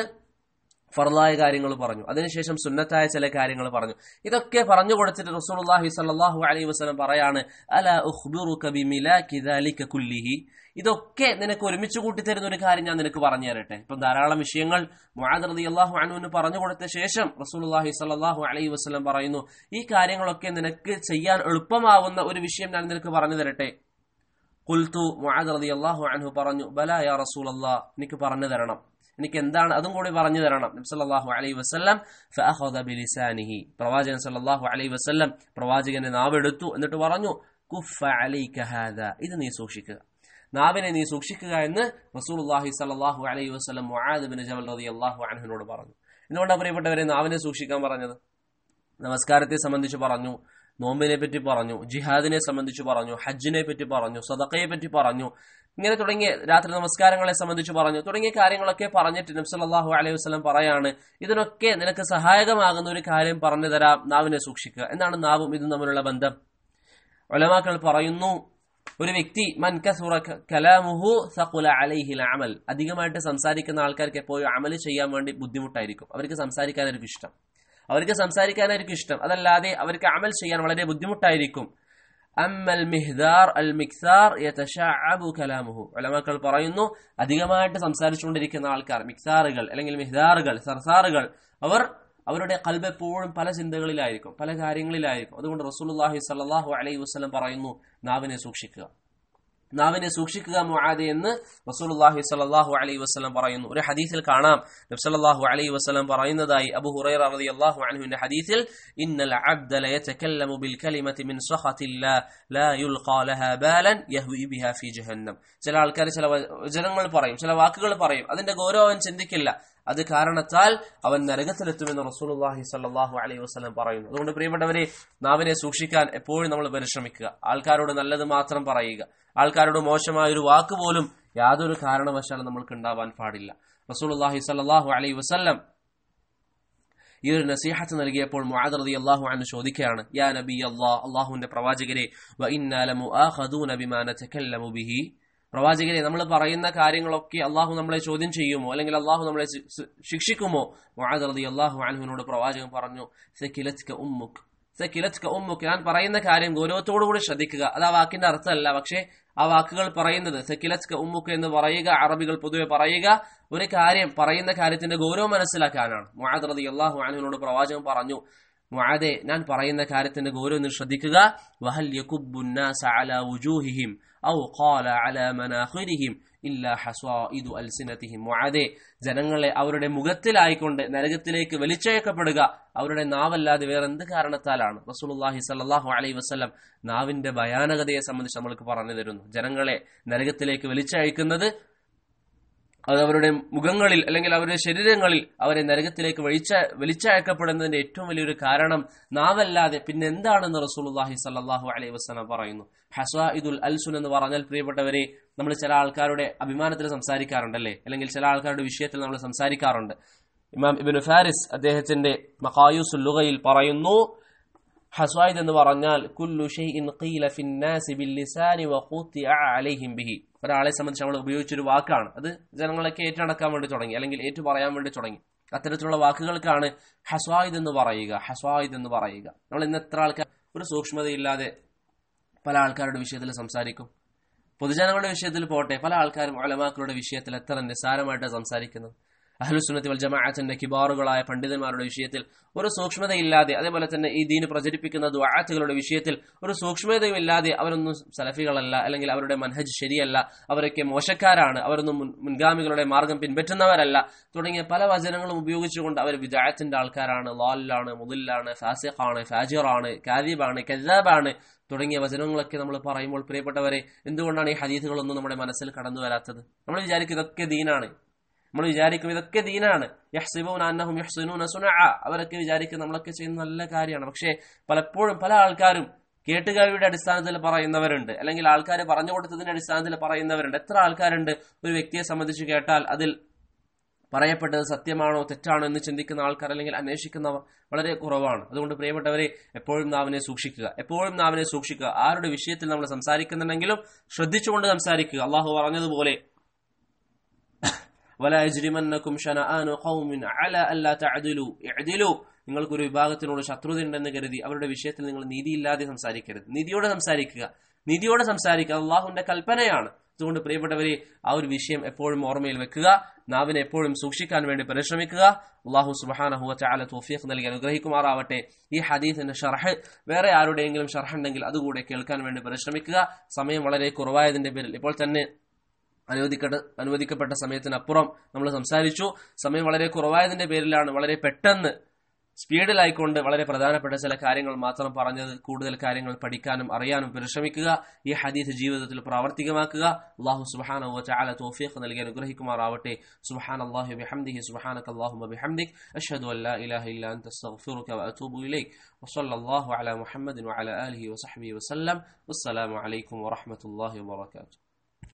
ഫർലായ കാര്യങ്ങൾ പറഞ്ഞു അതിനുശേഷം സുന്നത്തായ ചില കാര്യങ്ങൾ പറഞ്ഞു ഇതൊക്കെ പറഞ്ഞു കൊടുത്തിട്ട് റസൂലുള്ളാഹി സല്ലല്ലാഹു അലൈഹി വസല്ലം പറയാണ് അല ഉഖ്ബിറുക ബിമിലാകി ദാലിക കുല്ലിഹി ഇതൊക്കെ നിനക്ക് ഒരുമിച്ച് കൂട്ടിത്തരുന്ന ഒരു കാര്യം ഞാൻ നിനക്ക് പറഞ്ഞു തരട്ടെ ഇപ്പം ധാരാളം വിഷയങ്ങൾ മുആദ് റളിയല്ലാഹു അൻഹുവിന് പറഞ്ഞു കൊടുത്ത ശേഷം റസൂലുള്ളാഹി സ്വല്ലല്ലാഹു അലൈഹി വസല്ലം പറയുന്നു ഈ കാര്യങ്ങളൊക്കെ നിനക്ക് ചെയ്യാൻ എളുപ്പമാവുന്ന ഒരു വിഷയം ഞാൻ നിനക്ക് പറഞ്ഞു തരട്ടെ കുൽത്തു മുആദ് റളിയല്ലാഹു അൻഹു പറഞ്ഞു ബല യാ റസൂലല്ലാ എനിക്ക് പറഞ്ഞു തരണം എനിക്ക് എന്താണ് അതും കൂടി പറഞ്ഞു തരണം നബി സല്ലല്ലാഹു അലൈഹി വസല്ലം ഫഅഖദ ബിലിസാനിഹി പ്രവാചകൻ സല്ലല്ലാഹു അലൈഹി വസല്ലം പ്രവാചകന്റെ നാവെടുത്തു എന്നിട്ട് പറഞ്ഞു കുഫ അലൈക ഹാദാ ഇത് നീ സൂക്ഷിക്കുക നാവിനെ നീ സൂക്ഷിക്കുക എന്ന് റസൂലുള്ളാഹി സല്ലല്ലാഹു അലൈഹി വസല്ലം മുആദ് ബിൻ ജബൽ റളിയല്ലാഹു അൻഹുവിനോട് പറഞ്ഞു എന്തുകൊണ്ടാണ് പ്രിയപ്പെട്ടവരെ നാവിനെ സൂക്ഷിക്കാൻ പറഞ്ഞത് നമസ്കാരത്തെ സംബന്ധിച്ച് പറഞ്ഞു നോമ്പിനെ പറ്റി പറഞ്ഞു ജിഹാദിനെ സംബന്ധിച്ച് പറഞ്ഞു ഹജ്ജിനെ പറ്റി പറഞ്ഞു സദക്കയെ പറ്റി പറഞ്ഞു ഇങ്ങനെ തുടങ്ങിയ രാത്രി നമസ്കാരങ്ങളെ സംബന്ധിച്ച് പറഞ്ഞു തുടങ്ങിയ കാര്യങ്ങളൊക്കെ പറഞ്ഞിട്ട് നബ്സല്ലാഹു അലൈഹി വസ്ലം പറയാണ് ഇതിനൊക്കെ നിനക്ക് സഹായകമാകുന്ന ഒരു കാര്യം പറഞ്ഞു തരാം നാവിനെ സൂക്ഷിക്കുക എന്താണ് നാവും ഇതും തമ്മിലുള്ള ബന്ധം ഒലമാക്കൾ പറയുന്നു ഒരു വ്യക്തി മൻ കസുറ ക- കലാമുഹു സഖുല അലൈഹിൽ അമൽ അധികമായിട്ട് സംസാരിക്കുന്ന ആൾക്കാർക്ക് എപ്പോഴും അമൽ ചെയ്യാൻ വേണ്ടി ബുദ്ധിമുട്ടായിരിക്കും അവർക്ക് സംസാരിക്കാനായിരിക്കും ഇഷ്ടം അവർക്ക് സംസാരിക്കാനായിരിക്കും ഇഷ്ടം അതല്ലാതെ അവർക്ക് അമൽ ചെയ്യാൻ വളരെ ബുദ്ധിമുട്ടായിരിക്കും അമ്മൽ മിഹ്ദാർ അൽ മിക്സാർ യതശഅബു കലാമുഹു ഉലമാക്കൾ പറയുന്നു അധികമായിട്ട് സംസാരിച്ചുകൊണ്ടിരിക്കുന്ന ആൾക്കാർ മിക്സാറുകൾ അല്ലെങ്കിൽ മിഹ്ദാറുകൾ സർസാറുകൾ അവർ അവരുടെ കൽബ് എപ്പോഴും പല ചിന്തകളിലായിരിക്കും പല കാര്യങ്ങളിലായിരിക്കും അതുകൊണ്ട് റസൂലുള്ളാഹി സ്വല്ലല്ലാഹു അലൈഹി വസല്ലം പറയുന്നു നാവിനെ സൂക്ഷിക്കുക നാവിനെ സൂക്ഷിക്കുക മുആദെ എന്ന് റസൂലുള്ളാഹി സ്വല്ലല്ലാഹു അലൈഹി വസല്ലം പറയുന്നു ഒരു ഹദീസിൽ കാണാം നബി സല്ലല്ലാഹു അലൈഹി വസല്ലം പറയുന്നതായി അബൂ ഹുറൈറ റളിയല്ലാഹു അൻഹുവിന്റെ ഹദീസിൽ ഇന്നൽ അബ്ദ ലയതകല്ലമു ബിൽ കലിമതി മിൻ സഖത്തില്ലാ ലാ യുൽഖാ ലഹാ ബാലൻ യഹ്വി ബിഹാ ഫീ ജഹന്നം ചില ആൾക്കാർ ചില വചനങ്ങൾ പറയും ചില വാക്കുകൾ പറയും അതിന്റെ ഗൗരവം അവൻ ചിന്തിക്കില്ല അത് കാരണത്താൽ അവൻ നരകത്തിലെത്തുമെന്ന് റസൂലുള്ളാഹി സ്വല്ലല്ലാഹു അലൈഹി വസല്ലം പറയുന്നു അതുകൊണ്ട് പ്രിയപ്പെട്ടവരെ നാവിനെ സൂക്ഷിക്കാൻ എപ്പോഴും നമ്മൾ പരിശ്രമിക്കുക ആൾക്കാരോട് നല്ലത് മാത്രം പറയുക ആൾക്കാരോട് മോശമായ ഒരു വാക്ക് പോലും യാതൊരു കാരണവശാലും നമ്മൾക്ക് ഉണ്ടാവാൻ പാടില്ല റസൂലുള്ളാഹി സ്വല്ലല്ലാഹു അലൈഹി വസല്ലം ഈ ഒരു നസീഹത്ത് നൽകിയപ്പോൾ മുആദ് റളിയല്ലാഹു അൻഹു ചോദിക്കുകയാണ് യാ നബി അല്ലാഹ് അല്ലാഹുവിന്റെ പ്രവാചകരെ വ ഇന്നാ ലമുആഖദൂന ബിമാ നതകല്ലമു ബിഹി പ്രവാചകരെ നമ്മൾ പറയുന്ന കാര്യങ്ങളൊക്കെ അള്ളാഹു നമ്മളെ ചോദ്യം ചെയ്യുമോ അല്ലെങ്കിൽ അള്ളാഹു നമ്മളെ ശി- ശി- ശിക്ഷിക്കുമോ മുആദ് റളിയല്ലാഹു അൻഹുവിനോട് പ്രവാചകൻ പറഞ്ഞു സകിലത്ക ഉമ്മുക് സകിലത്ക ഉമ്മുക് ഞാൻ പറയുന്ന കാര്യം ഗൗരവത്തോടുകൂടി ശ്രദ്ധിക്കുക അത് ആ വാക്കിന്റെ അർത്ഥമല്ല പക്ഷേ ആ വാക്കുകൾ പറയുന്നത് സക്കിലത്ക ഉമ്മുക്ക് എന്ന് പറയുക അറബികൾ പൊതുവെ പറയുക ഒരു കാര്യം പറയുന്ന കാര്യത്തിന്റെ ഗൗരവം മനസ്സിലാക്കാനാണ് മുആദ് റളിയല്ലാഹു അൻഹുവിനോട് പ്രവാചകൻ പറഞ്ഞു മുആദെ ഞാൻ പറയുന്ന കാര്യത്തിന്റെ ഗൗരവം നീ ശ്രദ്ധിക്കുക വഹൽ യകുബ്ബു الناس على وجوههم ഔ ഖാല അലാ മനാഖിരിഹിം ഇല്ലാ ഹസ്വാഇദു അൽസിനതിഹിം മുആദെ ജനങ്ങളെ അവരുടെ മുഖത്തിലായിക്കൊണ്ട് നരകത്തിലേക്ക് വലിച്ചയക്കപ്പെടുക അവരുടെ നാവല്ലാതെ വേറെ എന്ത് കാരണത്താലാണ് റസൂലുള്ളാഹി സ്വല്ലല്ലാഹു അലൈഹി വസല്ലം നാവിന്റെ ഭയാനകതയെ സംബന്ധിച്ച് നമ്മൾക്ക് പറഞ്ഞു തരുന്നു ജനങ്ങളെ നരകത്തിലേക്ക് വലിച്ചയക്കുന്നത് അത് അവരുടെ മുഖങ്ങളിൽ അല്ലെങ്കിൽ അവരുടെ ശരീരങ്ങളിൽ അവരെ നരകത്തിലേക്ക് വലിച്ച വലിച്ചയക്കപ്പെടുന്നതിന്റെ ഏറ്റവും വലിയൊരു കാരണം നാവല്ലാതെ പിന്നെ എന്താണെന്ന് റസൂലുള്ളാഹി സല്ലല്ലാഹു അലൈഹി വസല്ലം പറയുന്നു ഹസ്വാഇദുൽ അൽസുൻ എന്ന് പറഞ്ഞാൽ പ്രിയപ്പെട്ടവരെ നമ്മൾ ചില ആൾക്കാരുടെ അഭിമാനത്തിൽ സംസാരിക്കാറുണ്ടല്ലേ അല്ലെങ്കിൽ ചില ആൾക്കാരുടെ വിഷയത്തിൽ നമ്മൾ സംസാരിക്കാറുണ്ട് ഇമാം ഇബ്നു ഫാരിസ് അദ്ദേഹത്തിന്റെ മഖായൂസുൽ ലുഗയിൽ പറയുന്നു ഹസ്വായിദ് എന്ന് പറഞ്ഞാൽ കുല്ലു ഷൈഇൻ ഖീല ഫിന്നാസി ബില്ലിസാനി വഖുത്തിഅ അലൈഹിം ബിഹി ഒരാളെ സംബന്ധിച്ച് നമ്മൾ ഉപയോഗിച്ചൊരു വാക്കാണ് അത് ജനങ്ങളൊക്കെ ഏറ്റടക്കാൻ വേണ്ടി തുടങ്ങി അല്ലെങ്കിൽ ഏറ്റു പറയാൻ വേണ്ടി തുടങ്ങി അത്തരത്തിലുള്ള വാക്കുകൾക്കാണ് ഹസ്വായിദ് എന്ന് പറയുക ഹസ്വായിദ് എന്ന് പറയുക നമ്മൾ ഇന്ന് എത്ര ആൾക്കാർ ഒരു സൂക്ഷ്മതയില്ലാതെ പല ആൾക്കാരുടെ വിഷയത്തിൽ സംസാരിക്കും പൊതുജനങ്ങളുടെ വിഷയത്തിൽ പോട്ടെ പല ആൾക്കാരും അലമാക്കളുടെ വിഷയത്തിൽ എത്ര നിസ്സാരമായിട്ട് സംസാരിക്കുന്നത് അഹ്ലുസുന്നത്തി വൽ ജമാഅത്തിന്റെ കിബാറുകളായ പണ്ഡിതന്മാരുടെ വിഷയത്തിൽ ഒരു സൂക്ഷ്മതയില്ലാതെ അതേപോലെ തന്നെ ഈ ദീന് പ്രചരിപ്പിക്കുന്ന ദുആത്തുകളുടെ വിഷയത്തിൽ ഒരു സൂക്ഷ്മതയും ഇല്ലാതെ അവരൊന്നും സലഫികളല്ല അല്ലെങ്കിൽ അവരുടെ മൻഹജ് ശരിയല്ല അവരൊക്കെ മോശക്കാരാണ് അവരൊന്നും മുൻ- മുൻഗാമികളുടെ മാർഗം പിൻപറ്റുന്നവരല്ല തുടങ്ങിയ പല വചനങ്ങളും ഉപയോഗിച്ചുകൊണ്ട് അവർ വിദായത്തിന്റെ ആൾക്കാരാണ് ലാലിലാണ് മുതില്ലാണ് ഫാസിഖാണ് ഫാജിറാണ് കാദിബാണ് കജാബാണ് തുടങ്ങിയ വചനങ്ങളൊക്കെ നമ്മൾ പറയുമ്പോൾ പ്രിയപ്പെട്ടവരെ എന്തുകൊണ്ടാണ് ഈ ഹദീസുകളൊന്നും നമ്മുടെ മനസ്സിൽ കടന്നു വരാത്തത് നമ്മൾ വിചാരിക്കും ഇതൊക്കെ ദീനാണ് നമ്മൾ വിചാരിക്കും ഇതൊക്കെ ദീനാണ് യഹ്സിബൂന അന്നഹും യഹ്സിനൂന സുനഅ അവരൊക്കെ വിചാരിക്കും നമ്മളൊക്കെ ചെയ്യുന്ന നല്ല കാര്യമാണ് പക്ഷേ പലപ്പോഴും പല ആൾക്കാരും കേട്ടുകാരിയുടെ അടിസ്ഥാനത്തിൽ പറയുന്നവരുണ്ട് അല്ലെങ്കിൽ ആൾക്കാർ പറഞ്ഞു കൊടുത്തതിന്റെ അടിസ്ഥാനത്തിൽ പറയുന്നവരുണ്ട് എത്ര ആൾക്കാരുണ്ട് ഒരു വ്യക്തിയെ സംബന്ധിച്ച് കേട്ടാൽ അതിൽ പറയപ്പെട്ടത് സത്യമാണോ തെറ്റാണോ എന്ന് ചിന്തിക്കുന്ന ആൾക്കാർ അല്ലെങ്കിൽ അന്വേഷിക്കുന്നവർ വളരെ കുറവാണ് അതുകൊണ്ട് പ്രിയപ്പെട്ടവരെ എപ്പോഴും നാവിനെ സൂക്ഷിക്കുക എപ്പോഴും നാവിനെ സൂക്ഷിക്കുക ആരുടെ വിഷയത്തിൽ നമ്മൾ സംസാരിക്കുന്നുണ്ടെങ്കിലും ശ്രദ്ധിച്ചുകൊണ്ട് സംസാരിക്കുക അള്ളാഹു പറഞ്ഞതുപോലെ ولا يجرمنكم شنآن قوم على ألا تعدلوا اعدلوا നിങ്ങൾക്കൊരു വിഭാഗത്തിനോട് ശത്രുതയുണ്ടെന്ന് കരുതി അവരുടെ വിഷയത്തിൽ നിങ്ങൾ നീതിയില്ലാതെ സംസാരിക്കരുത് നീതിയോടെ സംസാരിക്കുക നീതിയോടെ സംസാരിക്കുക അള്ളാഹുവിന്റെ കൽപ്പനയാണ് അതുകൊണ്ട് പ്രിയപ്പെട്ടവരെ ആ ഒരു വിഷയം എപ്പോഴും ഓർമ്മയിൽ വെക്കുക നാവിനെ എപ്പോഴും സൂക്ഷിക്കാൻ വേണ്ടി പരിശ്രമിക്കുക അള്ളാഹു സുബാനഹുവ ചാല തോഫിയഖ് നൽകി അനുഗ്രഹിക്കുമാറാവട്ടെ ഈ ഹദീസിന്റെ ഷർഹ് വേറെ ആരുടെയെങ്കിലും ഷർഹ് ഉണ്ടെങ്കിൽ അതുകൂടെ കേൾക്കാൻ വേണ്ടി പരിശ്രമിക്കുക സമയം വളരെ കുറവായതിന്റെ പേരിൽ ഇപ്പോൾ തന്നെ അനുവദിക്കട്ട അനുവദിക്കപ്പെട്ട സമയത്തിനപ്പുറം നമ്മൾ സംസാരിച്ചു സമയം വളരെ കുറവായതിന്റെ പേരിലാണ് വളരെ പെട്ടെന്ന് സ്പീഡിലായിക്കൊണ്ട് വളരെ പ്രധാനപ്പെട്ട ചില കാര്യങ്ങൾ മാത്രം പറഞ്ഞത് കൂടുതൽ കാര്യങ്ങൾ പഠിക്കാനും അറിയാനും പരിശ്രമിക്കുക ഈ ഹദീസ് ജീവിതത്തിൽ പ്രാവർത്തികമാക്കുക അള്ളാഹു സുബാന ചാല തോഫിയഖ് നൽകി അനുഗ്രഹിക്കുമാറാവട്ടെ സുബഹാൻ അള്ളാഹു ബിഹംദിഹി സുബഹാനക അള്ളാഹു ബിഹംദിക് അഷ്ഹദു അല്ലാ ഇലാഹ ഇല്ല അൻത അസ്തഗ്ഫിറുക വഅതൂബു ഇലൈക് وصلى الله على محمد وعلى آله وصحبه وسلم والسلام عليكم ورحمة الله وبركاته